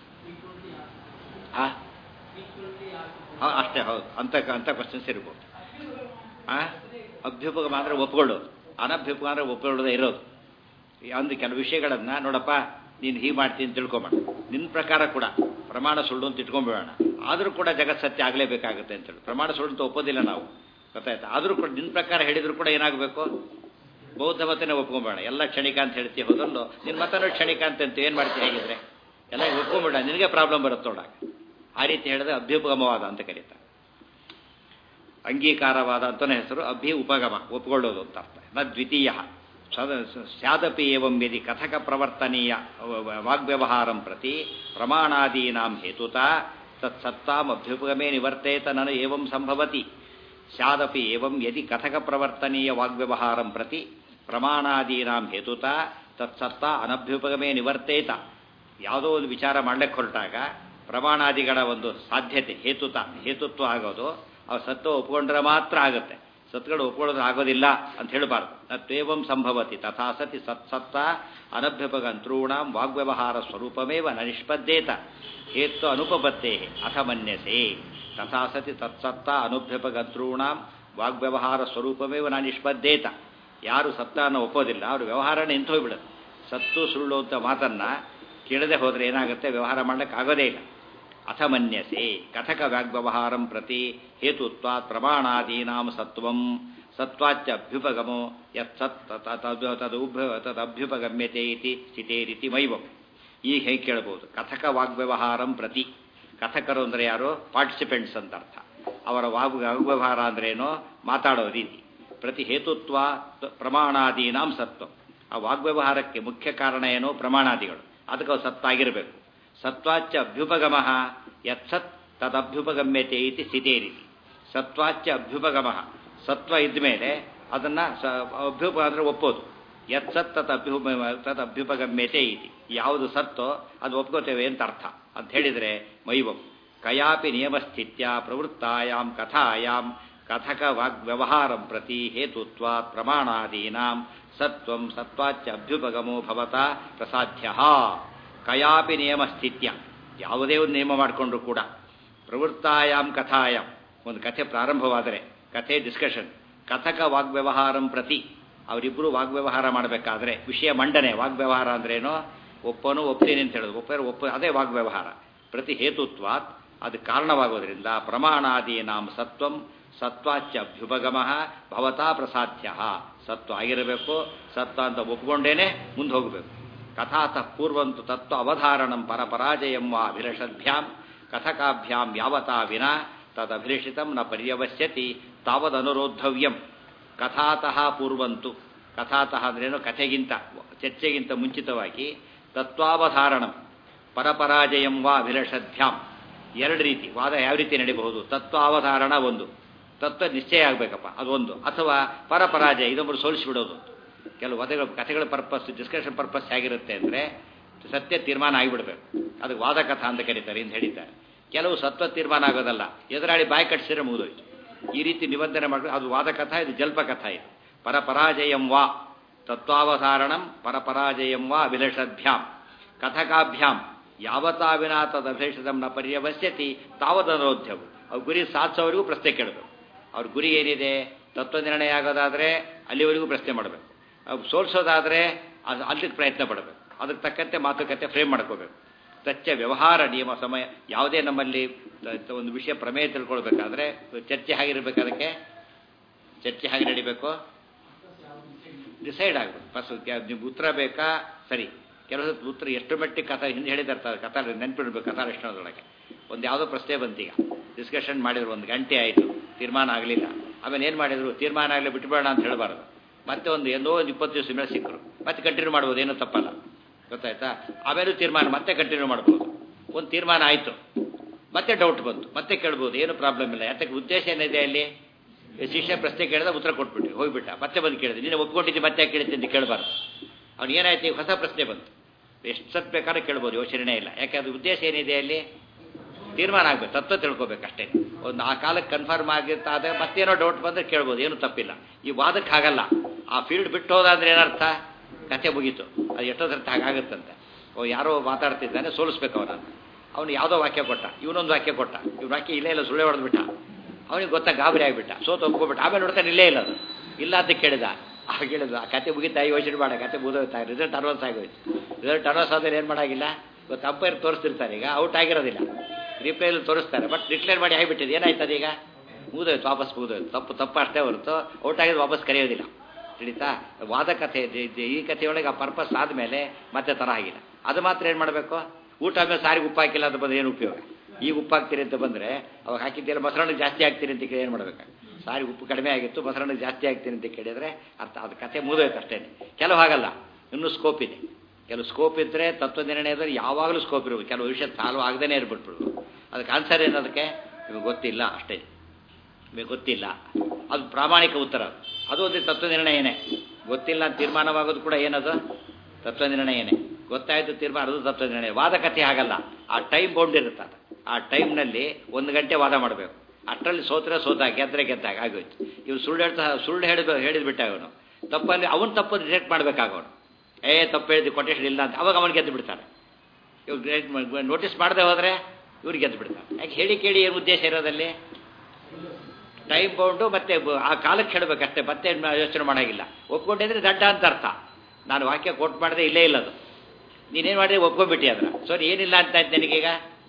ಹಾಂ ಅಷ್ಟೇ ಹೌದು ಅಂತ ಅಂಥ ಕ್ವಶನ್ಸ್ ಇರ್ಬೋದು ಹಾಂ ಅಭ್ಯುಪಗಮ ಅಂದರೆ ಒಪ್ಕೊಳ್ಳೋದು ಅನಭ್ಯುಪಗ ಅಂದರೆ ಒಪ್ಕೊಳ್ಳೋದೇ ಇರೋದು ಒಂದು ಕೆಲವು ವಿಷಯಗಳನ್ನು ನೋಡಪ್ಪ ನೀನು ಹೀಗೆ ಮಾಡ್ತೀನಿ ಅಂತ ತಿಳ್ಕೊಂಬೇಡ ನಿನ್ನ ಪ್ರಕಾರ ಕೂಡ ಪ್ರಮಾಣ ಸುಳ್ಳು ಅಂತ ಇಟ್ಕೊಂಡ್ಬಿಡೋಣ ಆದರೂ ಕೂಡ ಜಗತ್ ಸತ್ಯ ಆಗಲೇಬೇಕಾಗುತ್ತೆ ಅಂತೇಳಿ ಪ್ರಮಾಣ ಸುಳ್ಳು ಅಂತ ಒಪ್ಪೋದಿಲ್ಲ ನಾವು ಗೊತ್ತಾಯ್ತಾ ಆದರೂ ಕೂಡ ನಿನ್ನ ಪ್ರಕಾರ ಹೇಳಿದ್ರು ಕೂಡ ಏನಾಗಬೇಕು ಬೌದ್ಧ ಮತನೇ ಒಪ್ಕೊಂಬೇಡ ಎಲ್ಲ ಕ್ಷಣಿಕ ಅಂತ ಹೇಳ್ತೀವಿ ಹೋದಲ್ಲೋ ನಿನ್ನ ಮತನೂ ಕ್ಷಣಿಕ ಅಂತ ಏನು ಮಾಡ್ತೀವಿ ಹೇಗಿದ್ರೆ ಎಲ್ಲ ಒಪ್ಕೊಂಬೇಡ ನಿನಗೆ ಪ್ರಾಬ್ಲಮ್ ಬರುತ್ತೆ ನೋಡಾಗ ಆ ರೀತಿ ಹೇಳಿದ್ರೆ ಅಭ್ಯುಪಗಮವಾದ ಅಂತ ಕರೀತಾರೆ ಅಂಗೀಕಾರವಾದ ಅಂತಲೇ ಹೆಸರು ಅಭ್ಯ ಉಪಗಮ ಒಪ್ಕೊಳ್ಳೋದು ಅಂತ ಅರ್ಥ ನ ದ್ವಿತೀಯ ಸ್ಯಾದಪಿ ಏವಂ ಯದಿ ಕಥಕ ಪ್ರವರ್ತನೀಯ ವಾಗ್ವ್ಯವಹಾರಂ ಪ್ರತಿ ಪ್ರಮಾಣಾದೀನಾಂ ಹೇತುತ ತತ್ಸತ್ತಾಂ ಅಭ್ಯುಪಗಮೇ ನಿವರ್ತೇತ ನನ ಏವಂ ಸಂಭವತಿ ಸ್ಯಾದಪಿ ಏವಂ ಯದಿ ಕಥಕ ಪ್ರವರ್ತನೀಯ ವಾಗ್ವ್ಯವಹಾರಂ ಪ್ರತಿ ಪ್ರಮಾಣಾದೀನಾಂ ಹೇತುತ ತತ್ಸತ್ತ ಅನಭ್ಯುಪಗಮೇ ನಿವರ್ತೇತ ಯಾವುದೋ ಒಂದು ವಿಚಾರ ಮಾಡ್ಲಿಕ್ಕೆ ಹೊರಟಾಗ ಪ್ರಮಾಣಾದಿಗಳ ಒಂದು ಸಾಧ್ಯತೆ ಹೇತುತ ಹೇತುತ್ವ ಆಗೋದು ಅವ್ರು ಸತ್ವ ಒಪ್ಕೊಂಡ್ರೆ ಮಾತ್ರ ಆಗುತ್ತೆ ಸತ್ಗಳು ಒಪ್ಕೊಳ್ಳೋದು ಆಗೋದಿಲ್ಲ ಅಂತ ಹೇಳಬಾರ್ದು ತತ್ವೇವಂ ಸಂಭವತಿ ತಥಾ ಸತಿ ಸತ್ಸತ್ತ ಅನಭ್ಯಪಗಂತॄಣಾಂ ವಾಗ್ವ್ಯವಹಾರ ಸ್ವರೂಪಮೇವ ನ ನಿಷ್ಪದ್ದೇತ ಹೇತ್ತು ಅನುಪಪತ್ತೇ ಅಥ ಮನ್ಯಸೆ ತಥಾ ಸತಿ ತತ್ಸತ್ತ ಅನುಭ್ಯಪಗಂತॄಣಾಂ ವಾಗ್ವ್ಯವಹಾರ ಸ್ವರೂಪಮೇವ ನ ನಿಷ್ಪದ್ದೇತ ಯಾರು ಸತ್ತನ್ನು ಒಪ್ಪೋದಿಲ್ಲ ಅವ್ರ ವ್ಯವಹಾರನೇ ನಿಂತು ಹೋಗ್ಬಿಡುತ್ತೆ ಸತ್ತು ಸುಳ್ಳು ಅಂತ ಮಾತನ್ನ ಕೇಳದೆ ಹೋದರೆ ಏನಾಗುತ್ತೆ ವ್ಯವಹಾರ ಮಾಡಕ್ಕೆ ಆಗೋದೇ ಇಲ್ಲ ಅಥ ಮನ್ಯಸೆ ಕಥಕ ವ್ಯಾಗ್ವ್ಯವಹಾರಂ ಪ್ರತಿ ಹೇತುತ್ವಾತ್ ಪ್ರಮಾಣಾದೀನಾಂ ಸತ್ವಂ ಸತ್ವಾಚ್ಚ ಅಭ್ಯುಪಗಮೋ ಯತ್ ಸತ್ ತದುಭ್ಯ ತದಭ್ಯುಪಗಮ್ಯತೆ ಇತಿ ಸ್ಥಿತೇರಿತಿ ಮೈವಂ ಈಗ ಹೇಗೆ ಕೇಳ್ಬೋದು ಕಥಕ ವಾಗ್ವ್ಯವಹಾರಂ ಪ್ರತಿ ಕಥಕರು ಅಂದರೆ ಯಾರು ಪಾರ್ಟಿಸಿಪೆಂಟ್ಸ್ ಅಂತ ಅರ್ಥ ಅವರ ವಾಗ್ ವಾಗ್ವ್ಯವಹಾರ ಅಂದ್ರೇನು ಮಾತಾಡೋ ರೀತಿ ಪ್ರತಿ ಹೇತುತ್ವ ಪ್ರಮಾಣಾದೀನಾಂ ಸತ್ವ ಆ ವಾಗ್ವ್ಯವಹಾರಕ್ಕೆ ಮುಖ್ಯ ಕಾರಣ ಏನು ಪ್ರಮಾಣಾದಿಗಳು ಅದಕ್ಕೆ ಅವು ಸತ್ತಾಗಿರಬೇಕು ಸತ್ವಾಚ್ಯ ಅಭ್ಯುಪಗಮ ಯತ್ಸತ್ ತದಭ್ಯುಪಗಮ್ಯತೆ ಇತಿ ಸ್ಥಿತೇ ರೀತಿ ಸತ್ವಾಚ್ಯ ಅಭ್ಯುಪಗಮ ಸತ್ವ ಇದ್ದ ಮೇಲೆ ಅದನ್ನು ಅಭ್ಯುಪ ಅಂದರೆ ಒಪ್ಪೋದು ಯತ್ಸತ್ ತತ್ ಅಭ್ಯುಪ ತತ್ ಅಭ್ಯುಪಗಮ್ಯತೆ ಇತಿ ಯಾವುದು ಸತ್ತೋ ಅದು ಒಪ್ಕೋತೇವೆ ಅಂತ ಅರ್ಥ ಅಂತ ಹೇಳಿದರೆ ಮೈವಂ ಕಯಾಪಿ ನಿಯಮಸ್ಥಿತ್ಯ ಪ್ರವೃತ್ತಾಯಾಂ ಕಥಾಯಾಂ ಕಥಕ ವಾಗ್ವ್ಯವಹಾರಂ ಪ್ರತಿ ಹೇತುತ್ವಾತ್ ಪ್ರಮಾಣಾದೀನಾಂ ಸತ್ವಂ ಸತ್ವಾಚ್ಯ ಅಭ್ಯುಪಗಮೋ ಭವತಾ ಪ್ರಸಾಧ್ಯ ಕಯಾಪಿ ನಿಯಮಸ್ಥಿತ್ಯ ಯಾವುದೇ ಒಂದು ನಿಯಮ ಮಾಡಿಕೊಂಡ್ರು ಕೂಡ ಪ್ರವೃತ್ತಾಯಾಮ್ ಕಥಾಯಾಮ್ ಒಂದು ಕಥೆ ಪ್ರಾರಂಭವಾದರೆ ಕಥೆ ಡಿಸ್ಕಷನ್ ಕಥಕ ವಾಗ್ವ್ಯವಹಾರಂ ಪ್ರತಿ ಅವರಿಬ್ಬರು ವಾಗ್ವ್ಯವಹಾರ ಮಾಡಬೇಕಾದ್ರೆ ವಿಷಯ ಮಂಡನೆ ವಾಗ್ವ್ಯವಹಾರ ಅಂದ್ರೇನು ಒಪ್ಪನು ಒಪ್ತೀನಿ ಅಂತ ಹೇಳೋದು ಒಪ್ಪರು ಒಪ್ಪ ಅದೇ ವಾಗ್ವ್ಯವಹಾರ ಪ್ರತಿ ಹೇತುತ್ವಾತ್ ಅದು ಕಾರಣವಾಗೋದ್ರಿಂದ ಪ್ರಮಾಣಾದೀನಾಂ ಸತ್ವಂ ಸತ್ವಾಚ್ಯ ಅಭ್ಯುಪಗಮ ಭವತಾ ಪ್ರಸಾಧ್ಯ ಸತ್ವ ಆಗಿರಬೇಕು ಸತ್ವ ಅಂತ ಒಪ್ಕೊಂಡೇನೆ ಮುಂದೆ ಹೋಗಬೇಕು ಕಥಾತಃ ಪೂರ್ವಂತು ತತ್ವ ಅವಧಾರಣಂ ಪರಪರಾಜಯಂ ವಾ ಅಭಿಲಷದ್ಭ್ಯಾಂ ಕಥಕಾಭ್ಯಾಂ ಯಾವತಾ ವಿನಾ ತದಭಿಲಷಿತಂ ನ ಪರ್ಯವಶ್ಯತಿ ತಾವದನುರೋಧವ್ಯಂ ಕಥಾತಃ ಪೂರ್ವಂತು ಕಥಾತಃ ಅಂದ್ರೇನು ಕಥೆಗಿಂತ ಚರ್ಚೆಗಿಂತ ಮುಂಚಿತವಾಗಿ ತತ್ವಾವಧಾರಣಂ ಪರಪರಾಜಯಂ ವಾ ಅಭಿಲಷದ್ಭ್ಯಾಂ ಎರಡು ರೀತಿ ವಾದ ಯಾವ ರೀತಿ ನಡೀಬಹುದು ತತ್ವಾವಧಾರಣ ಒಂದು ತತ್ವ ನಿಶ್ಚಯ ಆಗಬೇಕಪ್ಪ ಅದೊಂದು ಅಥವಾ ಪರಪರಾಜಯ ಇದೊಬ್ಬರು ಸೋಲಿಸಿಬಿಡೋದು ಕೆಲವು ವಧೆಗಳು ಕಥೆಗಳ ಪರ್ಪಸ್ ಡಿಸ್ಕಷನ್ ಪರ್ಪಸ್ ಹೇಗಿರುತ್ತೆ ಅಂದರೆ ಸತ್ಯ ತೀರ್ಮಾನ ಆಗಿಬಿಡ್ಬೇಕು ಅದಕ್ಕೆ ವಾದ ಕಥಾ ಅಂತ ಕರೀತಾರೆ ಅಂತ ಹೇಳಿದ್ದಾರೆ ಕೆಲವು ಸತ್ವ ತೀರ್ಮಾನ ಆಗೋದಲ್ಲ ಎದುರಾಳಿ ಬಾಯಿ ಕಟ್ಟಿಸಿದ್ರೆ ಮುಗಿದೋಯ್ತು ಈ ರೀತಿ ನಿಬಂಧನೆ ಮಾಡಿ ಅದು ವಾದ ಕಥಾ ಇದು ಜಲ್ಪ ಕಥಾ ಇದು ಪರಪರಾಜಯಂ ವಾ ತತ್ವಾವಧಾರಣಂ ಪರಪರಾಜಯಂ ವಾ ಅಭಿಲಷದ್ಭ್ಯಾಂ ಕಥಕಾಭ್ಯಾಂ ಯಾವತಾ ವಿನಾ ತದಭಿಲಷಿತಂ ನ ಪರ್ಯವಶ್ಯತಿ ತಾವದನೋಧ್ಯವು ಅವ್ರ ಗುರಿ ಸಾಧಿಸೋವರೆಗೂ ಪ್ರಶ್ನೆ ಕೇಳಬೇಕು ಅವ್ರ ಗುರಿ ಏನಿದೆ ತತ್ವ ನಿರ್ಣಯ ಆಗೋದಾದರೆ ಅಲ್ಲಿವರೆಗೂ ಪ್ರಶ್ನೆ ಮಾಡಬೇಕು ಸೋಲ್ಸೋದಾದರೆ ಅದು ಅಲ್ಲಿಗೆ ಪ್ರಯತ್ನ ಪಡಬೇಕು ಅದಕ್ಕೆ ತಕ್ಕಂತೆ ಮಾತುಕತೆ ಫ್ರೇಮ್ ಮಾಡ್ಕೋಬೇಕು ತಚ್ಚ ವ್ಯವಹಾರ ನಿಯಮ ಸಮಯ ಯಾವುದೇ ನಮ್ಮಲ್ಲಿ ಒಂದು ವಿಷಯ ಪ್ರಮೇಯ ತಿಳ್ಕೊಳ್ಬೇಕಾದ್ರೆ ಚರ್ಚೆ ಹೇಗಿರ್ಬೇಕು ಅದಕ್ಕೆ ಚರ್ಚೆ ಹೇಗೆ ನಡಿಬೇಕು ಡಿಸೈಡ್ ಆಗಬೇಕು ಫಸ್ಟ್ ನಿಮ್ಗೆ ಉತ್ತರ ಬೇಕಾ ಸರಿ ಕೆಲವು ಉತ್ತರ ಎಷ್ಟು ಮಟ್ಟಿಗೆ ಕಥಾ ಹಿಂದೆ ಹೇಳಿದಾರೆ ಕಥಾ ನೆನ್ಪಿಡ್ಬೇಕು ಕಥಾರಕ್ಷಣದೊಳಗೆ ಒಂದು ಯಾವುದೋ ಪ್ರಶ್ನೆ ಬಂತೀಗ ಡಿಸ್ಕಷನ್ ಮಾಡಿದ್ರು ಒಂದು ಗಂಟೆ ಆಯಿತು ತೀರ್ಮಾನ ಆಗಲಿಲ್ಲ ಆಮೇಲೆ ಏನು ಮಾಡಿದ್ರು ತೀರ್ಮಾನ ಆಗಲಿ ಬಿಟ್ಬೇಡ ಅಂತ ಹೇಳಬಾರ್ದು ಮತ್ತೆ ಒಂದು ಏನೋ ಒಂದು ಇಪ್ಪತ್ತು ದಿವಸ ಮೇಲೆ ಸಿಕ್ಕರು ಮತ್ತೆ ಕಂಟಿನ್ಯೂ ಮಾಡ್ಬೋದು ಏನೂ ತಪ್ಪಲ್ಲ ಗೊತ್ತಾಯ್ತಾ ಆಮೇಲೂ ತೀರ್ಮಾನ ಮತ್ತೆ ಕಂಟಿನ್ಯೂ ಮಾಡ್ಬೋದು ಒಂದು ತೀರ್ಮಾನ ಆಯಿತು ಮತ್ತೆ ಡೌಟ್ ಬಂತು ಮತ್ತೆ ಕೇಳ್ಬೋದು ಏನು ಪ್ರಾಬ್ಲಮ್ ಇಲ್ಲ ಯಾತಕ್ಕೆ ಉದ್ದೇಶ ಏನಿದೆ ಅಲ್ಲಿ ಶಿಷ್ಯ ಪ್ರಶ್ನೆ ಕೇಳಿದ ಉತ್ತರ ಕೊಟ್ಬಿಟ್ಟು ಹೋಗ್ಬಿಟ್ಟ ಮತ್ತೆ ಬಂದು ಕೇಳಿದೆ ನೀನು ಒಪ್ಕೊಂಡಿದ್ದೆ ಮತ್ತೆ ಯಾಕೆ ಕೇಳಿದ್ದೆ ಅಂತ ಕೇಳಬಾರ್ದು ಅವ್ನು ಏನಾಯ್ತು ಈಗ ಹೊಸ ಪ್ರಶ್ನೆ ಬಂತು ಎಷ್ಟು ಸತ್ ಬೇಕಾದ್ರೆ ಕೇಳ್ಬೋದು ಯೋಚನೆ ಇಲ್ಲ ಯಾಕೆ ಅದು ಉದ್ದೇಶ ಏನಿದೆ ಅಲ್ಲಿ ತೀರ್ಮಾನ ಆಗಬೇಕು ತತ್ವ ತಿಳ್ಕೊಬೇಕು ಅಷ್ಟೇ ಒಂದು ಆ ಕಾಲಕ್ಕೆ ಕನ್ಫರ್ಮ್ ಆಗಿರ್ತಾದ್ರೆ ಮತ್ತೇನೋ ಡೌಟ್ ಬಂದರೆ ಕೇಳ್ಬೋದು ಏನು ತಪ್ಪಿಲ್ಲ ಈ ವಾದಕ್ಕೆ ಆಗಲ್ಲ ಆ ಫೀಲ್ಡ್ ಬಿಟ್ಟು ಹೋದಂದ್ರೆ ಏನರ್ಥ ಕತೆ ಮುಗೀತು ಅದು ಎಷ್ಟೋದ್ರರ್ಥ ಹಾಗಾಗುತ್ತಂತೆ ಓ ಯಾರೋ ಮಾತಾಡ್ತಿದ್ದಾನೆ ಸೋಲಿಸ್ಬೇಕು ಅವನನ್ನು ಅವನು ಯಾವುದೋ ವಾಕ್ಯ ಕೊಟ್ಟ ಇವನೊಂದು ವಾಕ್ಯ ಕೊಟ್ಟ ಇವ್ನ ವಾಕ್ಯ ಇಲ್ಲೇ ಇಲ್ಲ ಸುಳ್ಳೆ ಹೊಡೆದ್ಬಿಟ್ಟ ಅವನಿಗೆ ಗೊತ್ತಾ ಗಾಬರಿ ಆಗಿಬಿಟ್ಟ ಸೋತು ಒಪ್ಕೊಬಿಟ್ಟ ಆಮೇಲೆ ನೋಡ್ತಾನೆ ಇಲ್ಲೇ ಇಲ್ಲ ಅದು ಇಲ್ಲ ಅಂತ ಕೇಳಿದ ಆ ಕೇಳಿದ ಆ ಕತೆ ಮುಗಿತಾ ಯೋಚನೆ ಮಾಡ ಕತೆ ಮುಗಿದೋಯ್ತಾ ರಿಸಲ್ಟ್ ಅಡ್ವಾನ್ಸ್ ಆಗೋಯ್ತು ರಿಸಲ್ಟ್ ಅಡ್ವಾನ್ಸ್ ಆದ್ರೆ ಏನು ಮಾಡಾಗಿಲ್ಲ ಇವತ್ತು ಅಂಪೈರ್ ತೋರಿಸ್ತಿರ್ತಾರೆ ಈಗ ಔಟ್ ಆಗಿರೋದಿಲ್ಲ ರಿಪ್ಲೈಲಿ ತೋರಿಸ್ತಾರೆ ಬಟ್ ಡಿಕ್ಲೇರ್ ಮಾಡಿ ಆಗಿಬಿಟ್ಟಿದೆ ಏನಾಯ್ತದ ಈಗ ಮುಗಿದೋಯ್ತು ವಾಪಸ್ ಮುಗಿದೋಯ್ತು ತಪ್ಪು ತಪ್ಪು ಅಷ್ಟೇ ಹೊರತು ಔಟ್ ಆಗಿದ್ದು ವಾಪಸ್ ಕರೆಯೋದಿಲ್ಲ ತಿಳಿತಾ ವಾದ ಕಥೆ ಈ ಕಥೆಯೊಳಗೆ ಆ ಪರ್ಪಸ್ ಆದಮೇಲೆ ಮತ್ತೆ ತರ ಆಗಿಲ್ಲ ಅದು ಮಾತ್ರ ಏನು ಮಾಡಬೇಕು ಊಟ ಆದಮೇಲೆ ಸಾರಿಗೆ ಉಪ್ಪು ಹಾಕಿಲ್ಲ ಅಂತ ಬಂದ್ರೆ ಏನು ಉಪಯೋಗ ಈಗ ಉಪ್ಪು ಹಾಕ್ತೀರಿ ಅಂತ ಬಂದರೆ ಅವಾಗ ಹಾಕಿದ್ದೀರ ಮೊಸರಣ್ಣ ಜಾಸ್ತಿ ಹಾಕ್ತೀರಿ ಅಂತ ಕೇಳಿ ಏನು ಮಾಡಬೇಕು ಸಾರಿಗೆ ಉಪ್ಪು ಕಡಿಮೆ ಆಗಿತ್ತು ಮೊಸರಣ್ಣ ಜಾಸ್ತಿ ಹಾಕ್ತೀನಿ ಅಂತ ಕೇಳಿದರೆ ಅರ್ಥ ಅದು ಕಥೆ ಮುಗಿದೋಯ್ತು ಅಷ್ಟೇ ಕೆಲವು ಹಾಗಲ್ಲ ಇನ್ನೂ ಸ್ಕೋಪ್ ಇದೆ ಕೆಲವು ಸ್ಕೋಪ್ ಇದ್ದರೆ ತತ್ವ ನಿರ್ಣಯದಲ್ಲಿ ಯಾವಾಗಲೂ ಸ್ಕೋಪ್ ಇರಬೇಕು ಕೆಲವು ವಿಷಯ ಸಾಲ್ವ್ ಆಗದೇ ಇರ್ಬಿಟ್ಬಿಡ್ಬೋದು ಅದಕ್ಕೆ ಆನ್ಸರ್ ಏನದಕ್ಕೆ ನಿಮಗೆ ಗೊತ್ತಿಲ್ಲ ಅಷ್ಟೇ ನಿಮಗೆ ಗೊತ್ತಿಲ್ಲ ಅದು ಪ್ರಾಮಾಣಿಕ ಉತ್ತರ ಅದು ಒಂದು ತತ್ವ ನಿರ್ಣಯನೇ ಗೊತ್ತಿಲ್ಲ ಅಂತ ತೀರ್ಮಾನವಾಗೋದು ಕೂಡ ಏನದು ತತ್ವ ನಿರ್ಣಯನೇ ಗೊತ್ತಾಯಿತು ತೀರ್ಮಾನ ಅದು ತತ್ವ ನಿರ್ಣಯ ವಾದ ಕಥೆ ಆಗಲ್ಲ ಆ ಟೈಮ್ ಬೌಂಡ್ ಇರುತ್ತೆ ಅದು ಆ ಟೈಮ್ನಲ್ಲಿ ಒಂದು ಗಂಟೆ ವಾದ ಮಾಡಬೇಕು ಅಷ್ಟರಲ್ಲಿ ಸೋತ್ರೆ ಸೋತಾಗ ಗೆದ್ರೆ ಗೆದ್ದಾಗ ಆಗೋಯ್ತು ಇವ್ನು ಸುಳ್ಳು ಹೇಳ್ತಾ ಸುಳ್ಳು ಹೇಳಿದ ಹೇಳಿದ್ಬಿಟ್ಟ ಅವನು ತಪ್ಪಲ್ಲಿ ಅವನು ತಪ್ಪು ರಿಜೆಕ್ಟ್ ಮಾಡಬೇಕಾಗೋನು ಏ ತಪ್ಪು ಹೇಳಿದ್ದು ಕೊಟೇಶನ್ ಇಲ್ಲ ಅಂತ ಅವಾಗ ಅವನು ಗೆದ್ದು ಬಿಡ್ತಾನೆ ಇವ್ರು ನೋಟಿಸ್ ಮಾಡದೆ ಹೋದರೆ ಇವ್ರು ಗೆದ್ದು ಬಿಡ್ತಾರೆ ಯಾಕೆ ಹೇಳಿ ಕೇಳಿ ಏನು ಉದ್ದೇಶ ಇರೋದಲ್ಲಿ ಟೈಮ್ ಬೌಂಡು ಮತ್ತೆ ಬ- ಆ ಕಾಲಕ್ಕೆ ಹೇಳಬೇಕಷ್ಟೇ ಮತ್ತೆ ಮ- ಯೋಚನೆ ಮಾಡೋಂಗಿಲ್ಲ ಒಪ್ಕೊಂಡಿದ್ರೆ ದಡ್ಡ ಅಂತ ಅರ್ಥ ನಾನು ವಾಕ್ಯ ಕೋಟ್ ಮಾಡಿದೆ ಇಲ್ಲೇ ಇಲ್ಲ ಅದು ನೀನೇನು ಮಾಡಿದ್ರೆ ಒಪ್ಕೊಂಡ್ಬಿಟ್ಟಿ ಅದನ್ನ ಸೊ ಏನಿಲ್ಲ ಅಂತ ಆಯ್ತು ನನಗೀಗ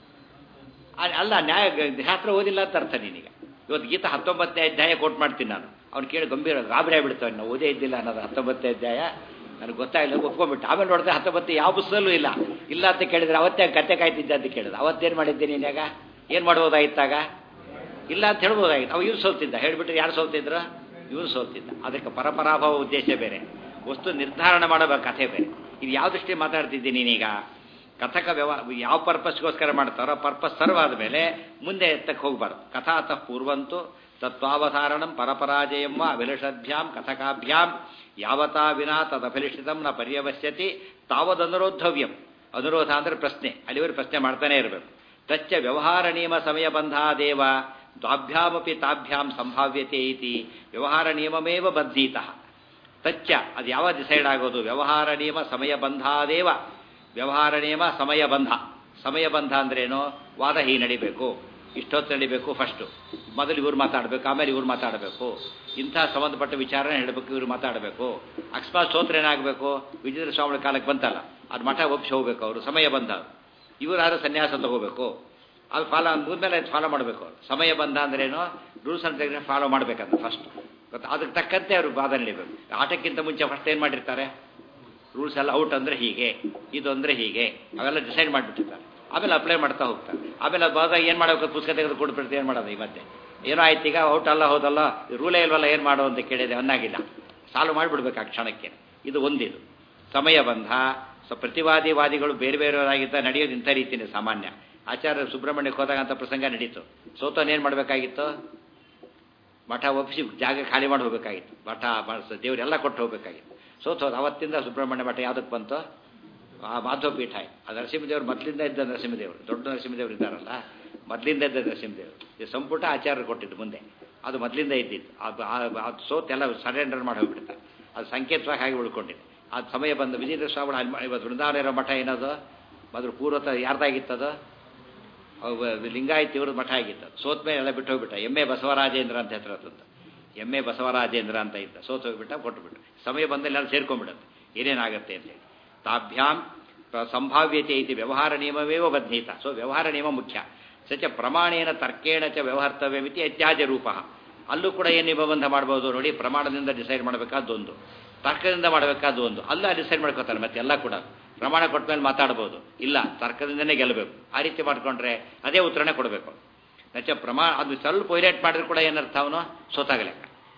ಅ- ಅಲ್ಲ ನ್ಯಾಯ ಶಾಸ್ತ್ರ ಓದಿಲ್ಲ ಅಂತ ಅರ್ಥ ನೀನೀಗ ಇವತ್ತು ಗೀತಾ ಹತ್ತೊಂಬತ್ತನೇ ಅಧ್ಯಾಯ ಕೋಟ್ ಮಾಡ್ತೀನಿ ನಾನು ಅವ್ನು ಕೇಳಿ ಗಂಭೀರ ಗಾಬರಿ ಆಗ್ಬಿಡ್ತಾವೆ ನಾವು ಓದೇ ಇದ್ದಿಲ್ಲ ಅನ್ನೋದು ಹತ್ತೊಂಬತ್ತನೇ ಅಧ್ಯಾಯ ನನಗೆ ಗೊತ್ತಾಗಿಲ್ಲ ಒಪ್ಕೊಂಡ್ಬಿಟ್ಟು ಆಮೇಲೆ ನೋಡಿದ್ರೆ ಹತ್ತೊಂಬತ್ತು ಯಾವ ಪುಸ್ತಕಲ್ಲೂ ಇಲ್ಲ ಇಲ್ಲ ಅಂತ ಕೇಳಿದ್ರೆ ಅವತ್ತೇ ಕತೆ ಕಾಯ್ತಿದ್ದೆ ಅಂತ ಕೇಳಿದ್ರೆ ಅವತ್ತೇನು ಮಾಡಿದ್ದೀನಿ ನೀನಾಗ ಏನು ಮಾಡ್ಬೋದಾಗಿತ್ತಾಗ ಇಲ್ಲ ಅಂತ ಹೇಳ್ಬೋದಾಗಿತ್ತು ಅವ ಇವ್ನು ಸೋಲ್ತಿದ್ದ ಹೇಳ್ಬಿಟ್ರೆ ಯಾರು ಸೋಲ್ತಿದ್ರು ಇವನು ಸೋಲ್ತಿದ್ದ ಅದಕ್ಕೆ ಪರಪರಾಭವ ಉದ್ದೇಶ ಬೇರೆ ವಸ್ತು ನಿರ್ಧಾರಣೆ ಮಾಡಬೇಕು ಕಥೆ ಬೇರೆ ಇದು ಯಾವ ದೃಷ್ಟಿ ಮಾತಾಡ್ತಿದ್ದೀನಿ ನೀನೀಗ ಕಥಕ ವ್ಯವ ಯಾವ ಪರ್ಪಸ್ಗೋಸ್ಕರ ಮಾಡ್ತಾರೋ ಪರ್ಪಸ್ ಸರ್ವ್ ಆದಮೇಲೆ ಮುಂದೆ ಎತ್ತಕ್ಕೆ ಹೋಗಬಾರ್ದು ಕಥಾತಃ ಪೂರ್ವಂತು ತತ್ವಾವಧಾರಣಂ ಪರಪರಾಜಯಂ ವಾ ಅಭಿಲಷದ್ಭ್ಯಾಂ ಕಥಕಾಭ್ಯಾಂ ಯಾವತಾ ವಿನಾ ತದಭಿಲಿಷಿತಂ ನ ಪರ್ಯವಶ್ಯತಿ ತಾವದನುರೋಧವ್ಯಂ ಅನುರೋಧ ಅಂದರೆ ಪ್ರಶ್ನೆ ಅಲ್ಲಿವರೆಗೆ ಪ್ರಶ್ನೆ ಮಾಡ್ತಾನೆ ಇರಬೇಕು ತಚ್ಚ ವ್ಯವಹಾರ ನಿಯಮ ಸಮಯ ಬಂಧಾದೇವ ದ್ವಾಭ್ಯಾಮಪಿ ತಾಭ್ಯಾಂ ಸಂಭಾವ್ಯತೆ ಇತಿ ವ್ಯವಹಾರ ನಿಯಮಮೇವ ಬದ್ಧೀತಃ ತಚ್ಚ ಅದು ಯಾವ ಡಿಸೈಡ್ ಆಗೋದು ವ್ಯವಹಾರ ನಿಯಮ ಸಮಯ ಬಂಧಾದೇವ ವ್ಯವಹಾರ ನಿಯಮ ಸಮಯ ಬಂಧ ಸಮಯ ಬಂಧ ಅಂದ್ರೇನು ವಾದ ಹೀಗೆ ನಡಿಬೇಕು ಇಷ್ಟೊತ್ತು ನಡಿಬೇಕು ಫಸ್ಟು ಮೊದಲು ಇವ್ರು ಮಾತಾಡಬೇಕು ಆಮೇಲೆ ಇವ್ರು ಮಾತಾಡಬೇಕು ಇಂಥ ಸಂಬಂಧಪಟ್ಟ ವಿಚಾರನೆ ಹೇಳಬೇಕು ಇವ್ರು ಮಾತಾಡಬೇಕು ಅಕಸ್ಮಾತ್ ಸ್ತೋತ್ರ ಏನಾಗಬೇಕು ವಿಜೇಂದ್ರ ಸ್ವಾಮಿ ಕಾಲಕ್ಕೆ ಬಂತಲ್ಲ ಅದು ಮಠ ಒಪ್ಪಿಸಿ ಹೋಗ್ಬೇಕು ಅವರು ಸಮಯ ಬಂಧ ಇವರು ಯಾರು ಸನ್ಯಾಸ ತಗೋಬೇಕು ಅದು ಫಾಲೋ ಮುಂದ್ಮೇಲೆ ಫಾಲೋ ಮಾಡಬೇಕು ಅವರು ಸಮಯ ಬಂಧ ಅಂದ್ರೇನು ರೂಲ್ಸ್ ಅಂತ ಫಾಲೋ ಮಾಡಬೇಕಂತ ಫಸ್ಟ್ ಗೊತ್ತಾ ಅದಕ್ಕೆ ತಕ್ಕಂತೆ ಅವರು ವಾದ ನಡಿಬೇಕು ಆಟಕ್ಕಿಂತ ಮುಂಚೆ ಫಸ್ಟ್ ಏನು ಮಾಡಿರ್ತಾರೆ ರೂಲ್ಸ್ ಎಲ್ಲ ಔಟ್ ಅಂದರೆ ಹೀಗೆ ಇದು ಅಂದರೆ ಹೀಗೆ ಅವೆಲ್ಲ ಡಿಸೈಡ್ ಮಾಡಿಬಿಟ್ಟಿರ್ತಾರೆ ಆಮೇಲೆ ಅಪ್ಲೈ ಮಾಡ್ತಾ ಹೋಗ್ತಾರೆ ಆಮೇಲೆ ಅದು ಹೋದಾಗ ಏನು ಮಾಡಬೇಕು ಪುಸ್ತಕ ತೆಗೆದು ಕೊಟ್ಬಿಡ್ತೀವಿ ಏನು ಮಾಡೋದು ಈ ಮತ್ತೆ ಏನೋ ಆಯ್ತು ಈಗ ಔಟ್ ಅಲ್ಲ ಹೌದಲ್ಲ ರೂಲೇ ಇಲ್ವಲ್ಲ ಏನು ಮಾಡೋ ಅಂತ ಕೇಳಿದೆ ಅನ್ನಾಗಿಲ್ಲ ಸಾಲ್ವ್ ಮಾಡಿಬಿಡ್ಬೇಕು ಆ ಕ್ಷಣಕ್ಕೆ ಇದು ಒಂದಿದು ಸಮಯ ಬಂಧ ಸೊ ಪ್ರತಿವಾದಿ ವಾದಿಗಳು ಬೇರೆ ಬೇರೆಯವರಾಗಿದ್ದ ನಡೆಯೋದು ಇಂಥ ರೀತಿನೇ ಸಾಮಾನ್ಯ ಆಚಾರ್ಯ ಸುಬ್ರಹ್ಮಣ್ಯಕ್ಕೆ ಹೋದಾಗ ಅಂತ ಪ್ರಸಂಗ ನಡೀತು ಸೋತೋನ್ ಏನು ಮಾಡಬೇಕಾಗಿತ್ತು ಮಠ ಒಪ್ಪಿಸಿ ಜಾಗ ಖಾಲಿ ಮಾಡಿ ಹೋಗಬೇಕಾಗಿತ್ತು ಮಠ ಮಾಡಿಸ ದೇವರೆಲ್ಲ ಕೊಟ್ಟು ಹೋಗಬೇಕಾಗಿತ್ತು ಸೋತ್ ಹೋದ ಅವತ್ತಿಂದ ಸುಬ್ರಹ್ಮಣ್ಯ ಮಠ ಯಾವುದಕ್ಕೆ ಬಂತು ಆ ಮಾಧವ ಪೀಠ ಆಯ್ತು ಆ ನರಸಿಂಹದೇವರು ಮೊದಲಿಂದ ಇದ್ದ ನರಸಿಂಹದೇವರು ದೊಡ್ಡ ನರಸಿಂಹದೇವರು ಇದ್ದಾರಲ್ಲ ಮೊದಲಿಂದ ಇದ್ದ ನರಸಿಂಹದೇವರು ಈ ಸಂಪುಟ ಆಚಾರ್ಯರು ಕೊಟ್ಟಿದ್ದು ಮುಂದೆ ಅದು ಮೊದಲಿಂದ ಇದ್ದಿದ್ದು ಅದು ಆ- ಅದು ಸೋತ್ ಎಲ್ಲ ಸರೆಂಡರ್ ಮಾಡಿ ಹೋಗ್ಬಿಡ್ತಾರೆ ಅದು ಸಂಕೇತವಾಗಿ ಹಾಗೆ ಉಳ್ಕೊಂಡಿದೆ ಅದು ಸಮಯ ಬಂದ ವಿಜೇಂದ್ರ ಸ್ವಾಮಿ ಅಲ್ಲಿ ಮ- ಇವತ್ತು ವೃಂದಾವನ ಇರೋ ಮಠ ಏನದು ಮೊದಲು ಪೂರ್ವತ ಯಾರ್ದಾಗಿತ್ತದು ಅವು ಲಿಂಗಾಯತ್ ಇವ್ರದ್ದು ಮಠ ಆಗಿತ್ತು ಸೋತ್ ಮೇಲೆ ಎಲ್ಲ ಬಿಟ್ಟು ಹೋಗ್ಬಿಟ್ಟ ಎಮ್ಮೆ ಬಸವರಾಜೇಂದ್ರ ಅಂತ ಹೆಸರು ಅದಂತ ಎಮ್ಮೆ ಬಸವರಾಜೇಂದ್ರ ಅಂತ ಇದ್ದ ಸೋತ್ ಹೋಗ್ಬಿಟ್ಟ ಕೊಟ್ಟುಬಿಟ್ಟು ಸಮಯ ಬಂದಲ್ಲಿ ಎಲ್ಲ ಸೇರ್ಕೊಂಡ್ಬಿಡುತ್ತೆ ಏನೇನಾಗುತ್ತೆ ಅಂತೇಳಿ ತಾಭ್ಯಾಂ ಪ್ರ- ಸಂಭಾವ್ಯತೆ ಐತಿ ವ್ಯವಹಾರ ನಿಯಮವೇವ ಬದ್ಧೀತ ಸೊ ವ್ಯವಹಾರ ನಿಯಮ ಮುಖ್ಯ ಸಚ ಪ್ರಮಾಣೇನ ತರ್ಕೇಣ ಚ ವ್ಯವಹರ್ತವ್ಯಮಿತಿ ಅತ್ಯಾಜ ರೂಪ ಅಲ್ಲೂ ಕೂಡ ಏನು ನಿಬಂಧ ಮಾಡ್ಬೋದು ನೋಡಿ ಪ್ರಮಾಣದಿಂದ ಡಿಸೈಡ್ ಮಾಡಬೇಕಾದೊಂದು ತರ್ಕದಿಂದ ಮಾಡಬೇಕಾದ ಒಂದು ಅಲ್ಲ ಡಿಸೈಡ್ ಮಾಡ್ಕೋತಾರೆ ಮತ್ತೆ ಎಲ್ಲ ಕೂಡ ಪ್ರಮಾಣ ಕೊಟ್ಟ ಮೇಲೆ ಮಾತಾಡ್ಬೋದು ಇಲ್ಲ ತರ್ಕದಿಂದನೇ ಗೆಲ್ಲಬೇಕು ಆ ರೀತಿ ಮಾಡ್ಕೊಂಡ್ರೆ ಅದೇ ಉತ್ತರನೇ ಕೊಡಬೇಕು ನಚ ಪ್ರಮಾಣ ಅದು ಸ್ವಲ್ಪ ವೈಲೇಟ್ ಮಾಡಿದ್ರೆ ಕೂಡ ಏನರ್ಥ ಅವನು ಸೋತಾಗಲೆಕ್ಕ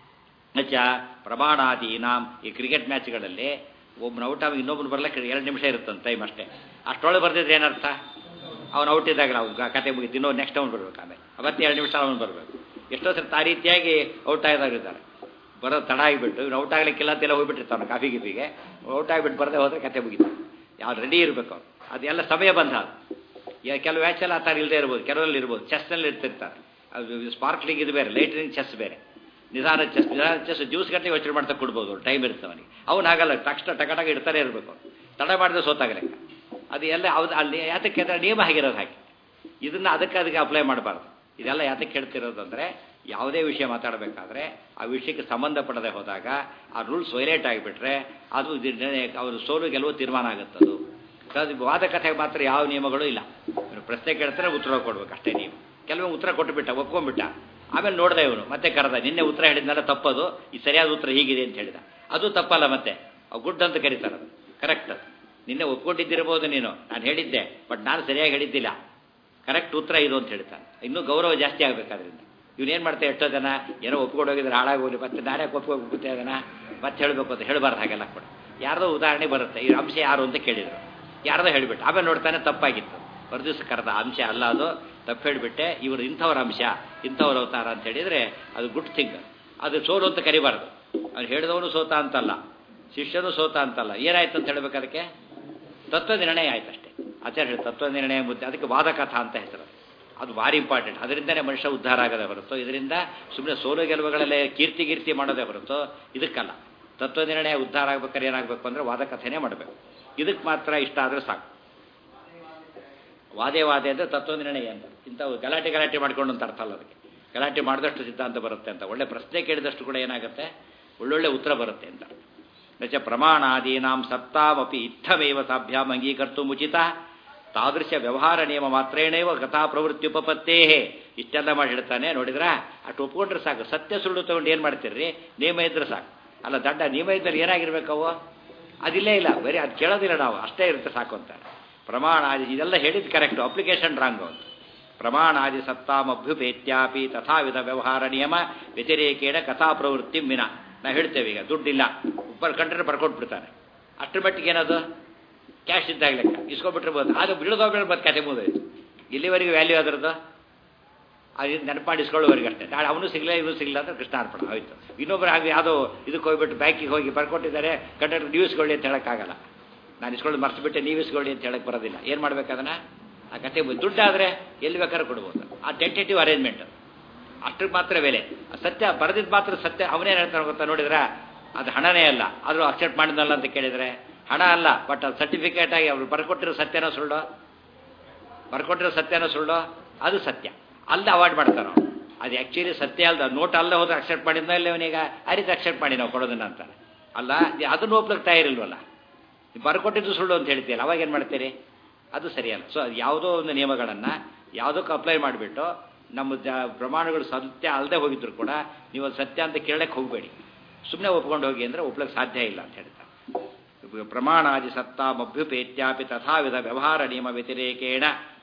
ನಚ ಪ್ರಮಾಣಾದೀನಾಂ ಈ ಕ್ರಿಕೆಟ್ ಮ್ಯಾಚ್ಗಳಲ್ಲಿ ಒಬ್ಬನ ಔಟ್ ಆಗಿ ಇನ್ನೊಬ್ಬನು ಬರ್ಲಿಕ್ಕೆ ಎರಡು ನಿಮಿಷ ಇರುತ್ತಂತ ಟೈಮ್ ಅಷ್ಟೇ ಅಷ್ಟೊಳಗೆ ಬರ್ದಿದ್ರೆ ಏನರ್ಥ ಅವನು ಔಟ್ ಇದ್ದಾಗ ನಾವು ಗ- ಕತೆ ಮುಗಿತು ಇನ್ನೊಂದು ನೆಕ್ಸ್ಟ್ ಅವ್ನು ಬರ್ಬೇಕು ಆಮೇಲೆ ಅವತ್ತು ಎರಡು ನಿಮಿಷ ಅವನು ಬರಬೇಕು ಎಷ್ಟೋ ಸರಿ ಆ ರೀತಿಯಾಗಿ ಔಟ್ ಆಗಿದ್ದಾರೆ ಬರೋ ತಡ ಆಗಿಬಿಟ್ಟು ಇವ್ನು ಔಟ್ ಆಗ್ಲಿಕ್ಕಿಲ್ಲ ಅಂತೆಲ್ಲ ಹೋಗ್ಬಿಟ್ಟಿರ್ತಾನೆ ಕಾಫಿ ಗಿಫಿಗೆ ಔಟ್ ಆಗಿಬಿಟ್ಟು ಬರದೆ ಹೋದ್ರೆ ಕತೆ ಮುಗಿತು ಯಾವ್ದು ರೆಡಿ ಇರಬೇಕು ಅವ್ರು ಅದೆಲ್ಲ ಸಮಯ ಬಂದ ಅದು. ಯಾ- ಕೆಲವು ಮ್ಯಾಚಲ್ಲಿ ಆ ಥರ ಇಲ್ಲದೆ ಇರ್ಬೋದು ಕೆಲವರಲ್ಲಿ ಇರ್ಬೋದು ಚೆಸ್ನಲ್ಲಿ ಇರ್ತಿರ್ತಾರೆ ಅದು ಸ್ಪಾರ್ಕ್ಲಿಂಗ್ ಇದು ಬೇರೆ ಲೈಟ್ನಿಂಗ್ ಚೆಸ್ ಬೇರೆ ನಿಧಾನ ಚೆಸ್ ನಿಧಾನ ಚೆಸ್ ಜ್ಯೂಸ್ ಗಟ್ಟಲೆ ಯೋಚನೆ ಮಾಡ್ತಾ ಕೊಡ್ಬೋದು ಟೈಮ್ ಇರುತ್ತೆ ಅವನಿಗೆ ಅವ್ನು ಹಾಗಲ್ಲ ತಕ್ಷಣ ಟಕಟಾಗ ಇಡ್ತಾನೆ ಇರಬೇಕು ತಡ ಮಾಡಿದ್ರೆ ಸೋತಾಗಲೆಕ್ಕ ಅದು ಎಲ್ಲ ಹೌದು ಅಲ್ಲಿ ಯಾತಕ್ಕೆ ಅಂದರೆ ನಿಯಮ ಆಗಿರೋದು ಹಾಗೆ ಇದನ್ನು ಅದಕ್ಕೆ ಅದಕ್ಕೆ ಅಪ್ಲೈ ಮಾಡಬಾರ್ದು ಇದೆಲ್ಲ ಯಾತಕ್ಕೆ ಹೇಳ್ತಿರೋದು ಅಂದರೆ ಯಾವುದೇ ವಿಷಯ ಮಾತಾಡಬೇಕಾದ್ರೆ ಆ ವಿಷಯಕ್ಕೆ ಸಂಬಂಧಪಡದೆ ಹೋದಾಗ ಆ ರೂಲ್ಸ್ ವೈಲೇಟ್ ಆಗಿಬಿಟ್ರೆ ಅದು ಅವರು ಸೋಲು ಗೆಲುವು ತೀರ್ಮಾನ ಆಗುತ್ತದು ಅದು ವಾದ ಕಥೆಗೆ ಮಾತ್ರ ಯಾವ ನಿಯಮಗಳು ಇಲ್ಲ ಇವ್ನು ಪ್ರಶ್ನೆ ಕೇಳ್ತಾರೆ ಉತ್ತರ ಕೊಡ್ಬೇಕು ಅಷ್ಟೇ ನೀವು ಕೆಲವೊಮ್ಮೆ ಉತ್ತರ ಕೊಟ್ಟುಬಿಟ್ಟ ಒಪ್ಕೊಂಡ್ಬಿಟ್ಟ ಆಮೇಲೆ ನೋಡ್ದೆ ಇವನು ಮತ್ತೆ ಕರೆದ ನಿನ್ನೆ ಉತ್ತರ ಹೇಳಿದ್ನಲ್ಲ ತಪ್ಪದು ಈ ಸರಿಯಾದ ಉತ್ತರ ಹೀಗಿದೆ ಅಂತ ಹೇಳಿದ ಅದು ತಪ್ಪಲ್ಲ ಮತ್ತೆ ಗುಡ್ ಅಂತ ಕರೀತಾರೆ ಅದು ಕರೆಕ್ಟ್ ಅದು ನಿನ್ನೆ ಒಪ್ಕೊಂಡಿದ್ದಿರ್ಬೋದು ನೀನು ನಾನು ಹೇಳಿದ್ದೆ ಬಟ್ ನಾನು ಸರಿಯಾಗಿ ಹೇಳಿದ್ದಿಲ್ಲ ಕರೆಕ್ಟ್ ಉತ್ತರ ಇದು ಅಂತ ಹೇಳ್ತಾನೆ ಇನ್ನೂ ಗೌರವ ಜಾಸ್ತಿ ಆಗಬೇಕಾದ್ರಿಂದ ಇವನೇನು ಮಾಡ್ತಾ ಎಷ್ಟೋ ಜನ ಏನೋ ಒಪ್ಕೊಂಡು ಹೋಗಿದ್ರೆ ಹಾಳಾಗಿ ಹೋಗ್ಲಿ ಮತ್ತೆ ನಾನೇ ಒಪ್ಕೊಂಡು ಅದನ್ನ ಮತ್ತೆ ಹೇಳಬೇಕು ಅಂತ ಹೇಳಬಾರ್ದು ಹಾಗೆಲ್ಲ ಕೂಡ ಯಾರ್ದೋ ಉದಾಹರಣೆ ಬರುತ್ತೆ ಈ ಅಂಶ ಯಾರು ಅಂತ ಕೇಳಿದರು ಯಾರ್ದೋ ಹೇಳಿಬಿಟ್ಟು ಆಮೇಲೆ ನೋಡ್ತಾನೆ ತಪ್ಪಾಗಿತ್ತು ದಿವಸ ಕರೆದ ಅಂಶ ಅಲ್ಲ ಅದು ತಪ್ಪು ಹೇಳಿಬಿಟ್ಟೆ ಇವರು ಇಂಥವ್ರ ಅಂಶ ಇಂಥವ್ರ ಅವತಾರ ಅಂತ ಹೇಳಿದರೆ ಅದು ಗುಡ್ ಥಿಂಗ್ ಅದು ಸೋಲು ಅಂತ ಕರಿಬಾರ್ದು ಅವ್ನು ಹೇಳಿದವನು ಸೋತ ಅಂತಲ್ಲ ಶಿಷ್ಯನು ಸೋತ ಅಂತಲ್ಲ ಏನಾಯ್ತು ಅಂತ ಹೇಳ್ಬೇಕು ಅದಕ್ಕೆ ತತ್ವ ನಿರ್ಣಯ ಆಯ್ತು ಅಷ್ಟೇ ಆಚಾರ್ಯ ಹೇಳಿ ತತ್ವ ನಿರ್ಣಯ ಮುದ್ದೆ ಅದಕ್ಕೆ ವಾದಕಥಾ ಅಂತ ಹೆಸರು ಅದು ಭಾರಿ ಇಂಪಾರ್ಟೆಂಟ್ ಅದರಿಂದನೇ ಮನುಷ್ಯ ಉದ್ಧಾರ ಆಗದೆ ಹೊರತು ಇದರಿಂದ ಸುಮ್ಮನೆ ಸೋಲು ಗೆಲುವುಗಳಲ್ಲೇ ಕೀರ್ತಿ ಕೀರ್ತಿ ಮಾಡೋದೇ ಹೊರತು ಇದಕ್ಕಲ್ಲ ತತ್ವನಿರ್ಣಯ ಉದ್ಧಾರ ಆಗ್ಬೇಕಾದ್ರೆ ಏನಾಗಬೇಕು ಅಂದರೆ ವಾದಕಥೆನೇ ಮಾಡಬೇಕು ಇದಕ್ಕೆ ಮಾತ್ರ ಇಷ್ಟ ಆದರೆ ಸಾಕು ವಾದೇ ವಾದೆ ಅಂದರೆ ತತ್ವನಿರ್ಣಯ ಅಂತ ಇಂಥವು ಗಲಾಟೆ ಗಲಾಟೆ ಮಾಡ್ಕೊಂಡು ಅಂತ ಅರ್ಥ ಅಲ್ಲ ಅದಕ್ಕೆ ಗಲಾಟೆ ಮಾಡಿದಷ್ಟು ಸಿದ್ಧಾಂತ ಬರುತ್ತೆ ಅಂತ ಒಳ್ಳೆ ಪ್ರಶ್ನೆ ಕೇಳಿದಷ್ಟು ಕೂಡ ಏನಾಗುತ್ತೆ ಒಳ್ಳೊಳ್ಳೆ ಉತ್ತರ ಬರುತ್ತೆ ಅಂತ ನಚ ಪ್ರಮಾಣಾದೀನಾಂ ಸತ್ತಾಮಪಿ ಇತ್ತಮೇವ ತಾಭ್ಯಾಂ ಅಂಗೀಕರ್ತು ಮುಚಿತ ತಾದೃಶ ವ್ಯವಹಾರ ನಿಯಮ ಮಾತ್ರೇಣೇವ ಕಥಾ ಪ್ರವೃತ್ತಿ ಉಪಪತ್ತೇ ಇಷ್ಟೆಲ್ಲ ಮಾಡಿ ಹೇಳ್ತಾನೆ ನೋಡಿದ್ರ ಅಷ್ಟು ಒಪ್ಕೊಂಡ್ರೆ ಸಾಕು ಸತ್ಯ ಸುಳ್ಳು ತಗೊಂಡು ಏನು ಮಾಡ್ತೀರಿ ನಿಯಮ ಇದ್ರೆ ಸಾಕು ಅಲ್ಲ ದಡ್ಡ ನಿಯಮ ಇದ್ದರೆ ಏನಾಗಿರ್ಬೇಕವು ಅದಿಲ್ಲೇ ಇಲ್ಲ ಬರೀ ಅದು ಕೇಳೋದಿಲ್ಲ ನಾವು ಅಷ್ಟೇ ಇರುತ್ತೆ ಸಾಕು ಅಂತ ಪ್ರಮಾಣ ಆದಿ ಇದೆಲ್ಲ ಹೇಳಿದ್ದು ಕರೆಕ್ಟು ಅಪ್ಲಿಕೇಶನ್ ರಾಂಗ್ ಅಂತ ಪ್ರಮಾಣಾದಿ ಸತ್ತಾಮಭ್ಯುಪೇತ್ಯಾಪಿ ತಥಾವಿಧ ವ್ಯವಹಾರ ನಿಯಮ ವ್ಯತಿರೇಕೇಣ ಕಥಾ ಪ್ರವೃತ್ತಿ ಮಿನ ನಾವು ಹೇಳ್ತೇವೆ ಈಗ ದುಡ್ಡಿಲ್ಲ ಉಪ್ಪರ್ ಕಂಡ್ರೆ ಬರ್ಕೊಟ್ಬಿಡ್ತಾನೆ ಅಷ್ಟರ ಮಟ್ಟಿಗೆ ಏನದು ಕ್ಯಾಶ್ ಇದ್ದಾಗ ಲೆಕ್ಕ ಇಸ್ಕೊಬಿಟ್ರೆ ಬಂದು ಅದು ಬಿಡೋದೋಗ್ಬಿಟ್ಟು ಮತ್ತೆ ಕತೆ ಮುಗಿದೋಯ್ತು ಇಲ್ಲಿವರೆಗೆ ವ್ಯಾಲ್ಯೂ ಅದರದ್ದು ಅದು ನೆನಪು ಮಾಡಿ ಇಸ್ಕೊಳ್ಳೋವರೆಗೆ ಅಷ್ಟೇ ನಾಳೆ ಅವನು ಸಿಗಲಿಲ್ಲ ಇವನು ಸಿಗಲಿಲ್ಲ ಅಂದ್ರೆ ಕೃಷ್ಣಾರ್ಪಣ ಹೋಯ್ತು ಇನ್ನೊಬ್ಬರು ಹಾಗೆ ಯಾವುದೋ ಇದಕ್ಕೆ ಹೋಗ್ಬಿಟ್ಟು ಬ್ಯಾಂಕಿಗೆ ಹೋಗಿ ಬರ್ಕೊಟ್ಟಿದ್ದಾರೆ ಕಂಡಕ್ಟರ್ ನೀವು ಇಸ್ಕೊಳ್ಳಿ ಅಂತ ಹೇಳೋಕ್ಕಾಗಲ್ಲ ನಾನು ಇಸ್ಕೊಳ್ಳೋದು ಮರ್ತು ನೀವು ಇಸ್ಕೊಳ್ಳಿ ಅಂತ ಹೇಳಕ್ಕೆ ಬರೋದಿಲ್ಲ ಏನು ಮಾಡ್ಬೇಕು ಅದನ್ನು ಆ ಕತೆ ದುಡ್ಡಾದರೆ ಎಲ್ಲಿ ಬೇಕಾದ್ರೂ ಕೊಡ್ಬೋದು ಆ ಟೆಂಟೇಟಿವ್ ಅರೇಂಜ್ಮೆಂಟ್ ಅಷ್ಟಕ್ಕೆ ಮಾತ್ರ ಬೆಲೆ ಸತ್ಯ ಬರೆದಿದ್ದು ಮಾತ್ರ ಸತ್ಯ ಅವನೇನು ಹೇಳ್ತಾನೆ ಗೊತ್ತಾ ನೋಡಿದ್ರೆ ಅದು ಹಣನೇ ಅಲ್ಲ ಆದರೂ ಅಕ್ಸೆಪ್ಟ್ ಮಾಡಿದ್ನಲ್ಲ ಅಂತ ಕೇಳಿದರೆ ಹಣ ಅಲ್ಲ ಬಟ್ ಅದು ಸರ್ಟಿಫಿಕೇಟ್ ಆಗಿ ಅವ್ರು ಬರ್ಕೊಟ್ಟಿರೋ ಸತ್ಯನೋ ಸುಳ್ಳು ಬರ್ಕೊಟ್ಟಿರೋ ಸತ್ಯನೋ ಸುಳ್ಳು ಅದು ಸತ್ಯ ಅಲ್ಲದೆ ಅವಾಯ್ಡ್ ಮಾಡ್ತಾರೆ ಅವ್ರು ಅದು ಆ್ಯಕ್ಚುಲಿ ಸತ್ಯ ಅಲ್ದ ನೋಟ್ ಅಲ್ಲದೆ ಹೋದ್ರೆ ಅಕ್ಸೆಪ್ಟ್ ಮಾಡಿದ್ನ ಇಲ್ಲ ಅವನೀಗ ಆ ರೀತಿ ಅಕ್ಸೆಪ್ಟ್ ಮಾಡಿ ನಾವು ಕೊಡೋದನ್ನ ಅಂತಾರೆ ಅಲ್ಲ ಅದನ್ನು ಒಪ್ಲಕ್ಕೆ ತಯಾರಿಲ್ವಲ್ಲ ಬರ್ಕೊಟ್ಟಿದ್ದು ಸುಳ್ಳು ಅಂತ ಹೇಳ್ತೀಯಲ್ಲ ಅವಾಗ ಏನು ಮಾಡ್ತೀರಿ ಅದು ಸರಿಯಲ್ಲ ಸೊ ಅದು ಯಾವುದೋ ಒಂದು ನಿಯಮಗಳನ್ನು ಯಾವುದಕ್ಕೂ ಅಪ್ಲೈ ಮಾಡಿಬಿಟ್ಟು ನಮ್ಮ ಜ ಪ್ರಮಾಣಗಳು ಸತ್ಯ ಅಲ್ಲದೆ ಹೋಗಿದ್ರು ಕೂಡ ನೀವು ಅದು ಸತ್ಯ ಅಂತ ಕೇಳಕ್ಕೆ ಹೋಗಬೇಡಿ ಸುಮ್ಮನೆ ಒಪ್ಕೊಂಡು ಹೋಗಿ ಅಂದರೆ ಒಪ್ಲಕ್ಕೆ ಸಾಧ್ಯ ಇಲ್ಲ ಅಂತ ಹೇಳ್ತಾರೆ ಪ್ರಮಾಣಾದಿ ಸತ್ತಾಮಭ್ಯುಪೇತ್ಯಾಪಿ ತಥಾವಿಧ ವ್ಯವಹಾರ ನಿಯಮ ವ್ಯತಿರೇಕೇಣ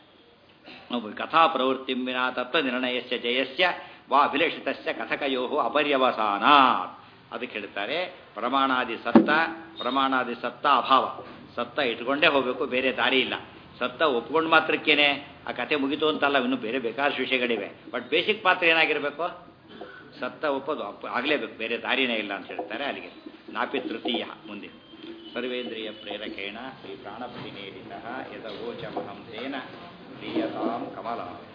ಕಥಾ ಪ್ರವೃತ್ತಿ ವಿನಾ ತತ್ವ ನಿರ್ಣಯಸ್ಯ ಜಯಸ್ಯ ವಾ ಅಭಿಲೇಷಿತಸ್ಯ ಕಥಕಯೋ ಅಪರ್ಯವಸಾನಾತ್ ಅದಕ್ಕೆ ಹೇಳ್ತಾರೆ ಪ್ರಮಾಣಾದಿ ಸತ್ತ ಪ್ರಮಾಣಾದಿ ಸತ್ತ ಅಭಾವ ಸತ್ತ ಇಟ್ಕೊಂಡೇ ಹೋಗಬೇಕು ಬೇರೆ ದಾರಿ ಇಲ್ಲ ಸತ್ತ ಒಪ್ಕೊಂಡು ಮಾತ್ರಕ್ಕೇನೆ ಆ ಕತೆ ಮುಗಿತು ಅಂತಲ್ಲ ಇನ್ನು ಬೇರೆ ಬೇಕಾದಷ್ಟು ವಿಷಯಗಳಿವೆ ಬಟ್ ಬೇಸಿಕ್ ಪಾತ್ರ ಏನಾಗಿರಬೇಕು ಸತ್ತ ಒಪ್ಪೋದು ಆಗಲೇಬೇಕು ಬೇರೆ ದಾರಿನೇ ಇಲ್ಲ ಅಂತ ಹೇಳ್ತಾರೆ ಅಲ್ಲಿಗೆ ನಾಪಿ ತೃತೀಯ ಮುಂದೆ ಸರ್ವೇಂದ್ರಿಯ ಪ್ರೇರಕೇಣ ಶ್ರೀ ಪ್ರಾಣಪತಿ ನೇರಿತ ಯದವೋಚಮಹಂಸೇನ ಪ್ರಿಯತಾಂ ಕಮಲ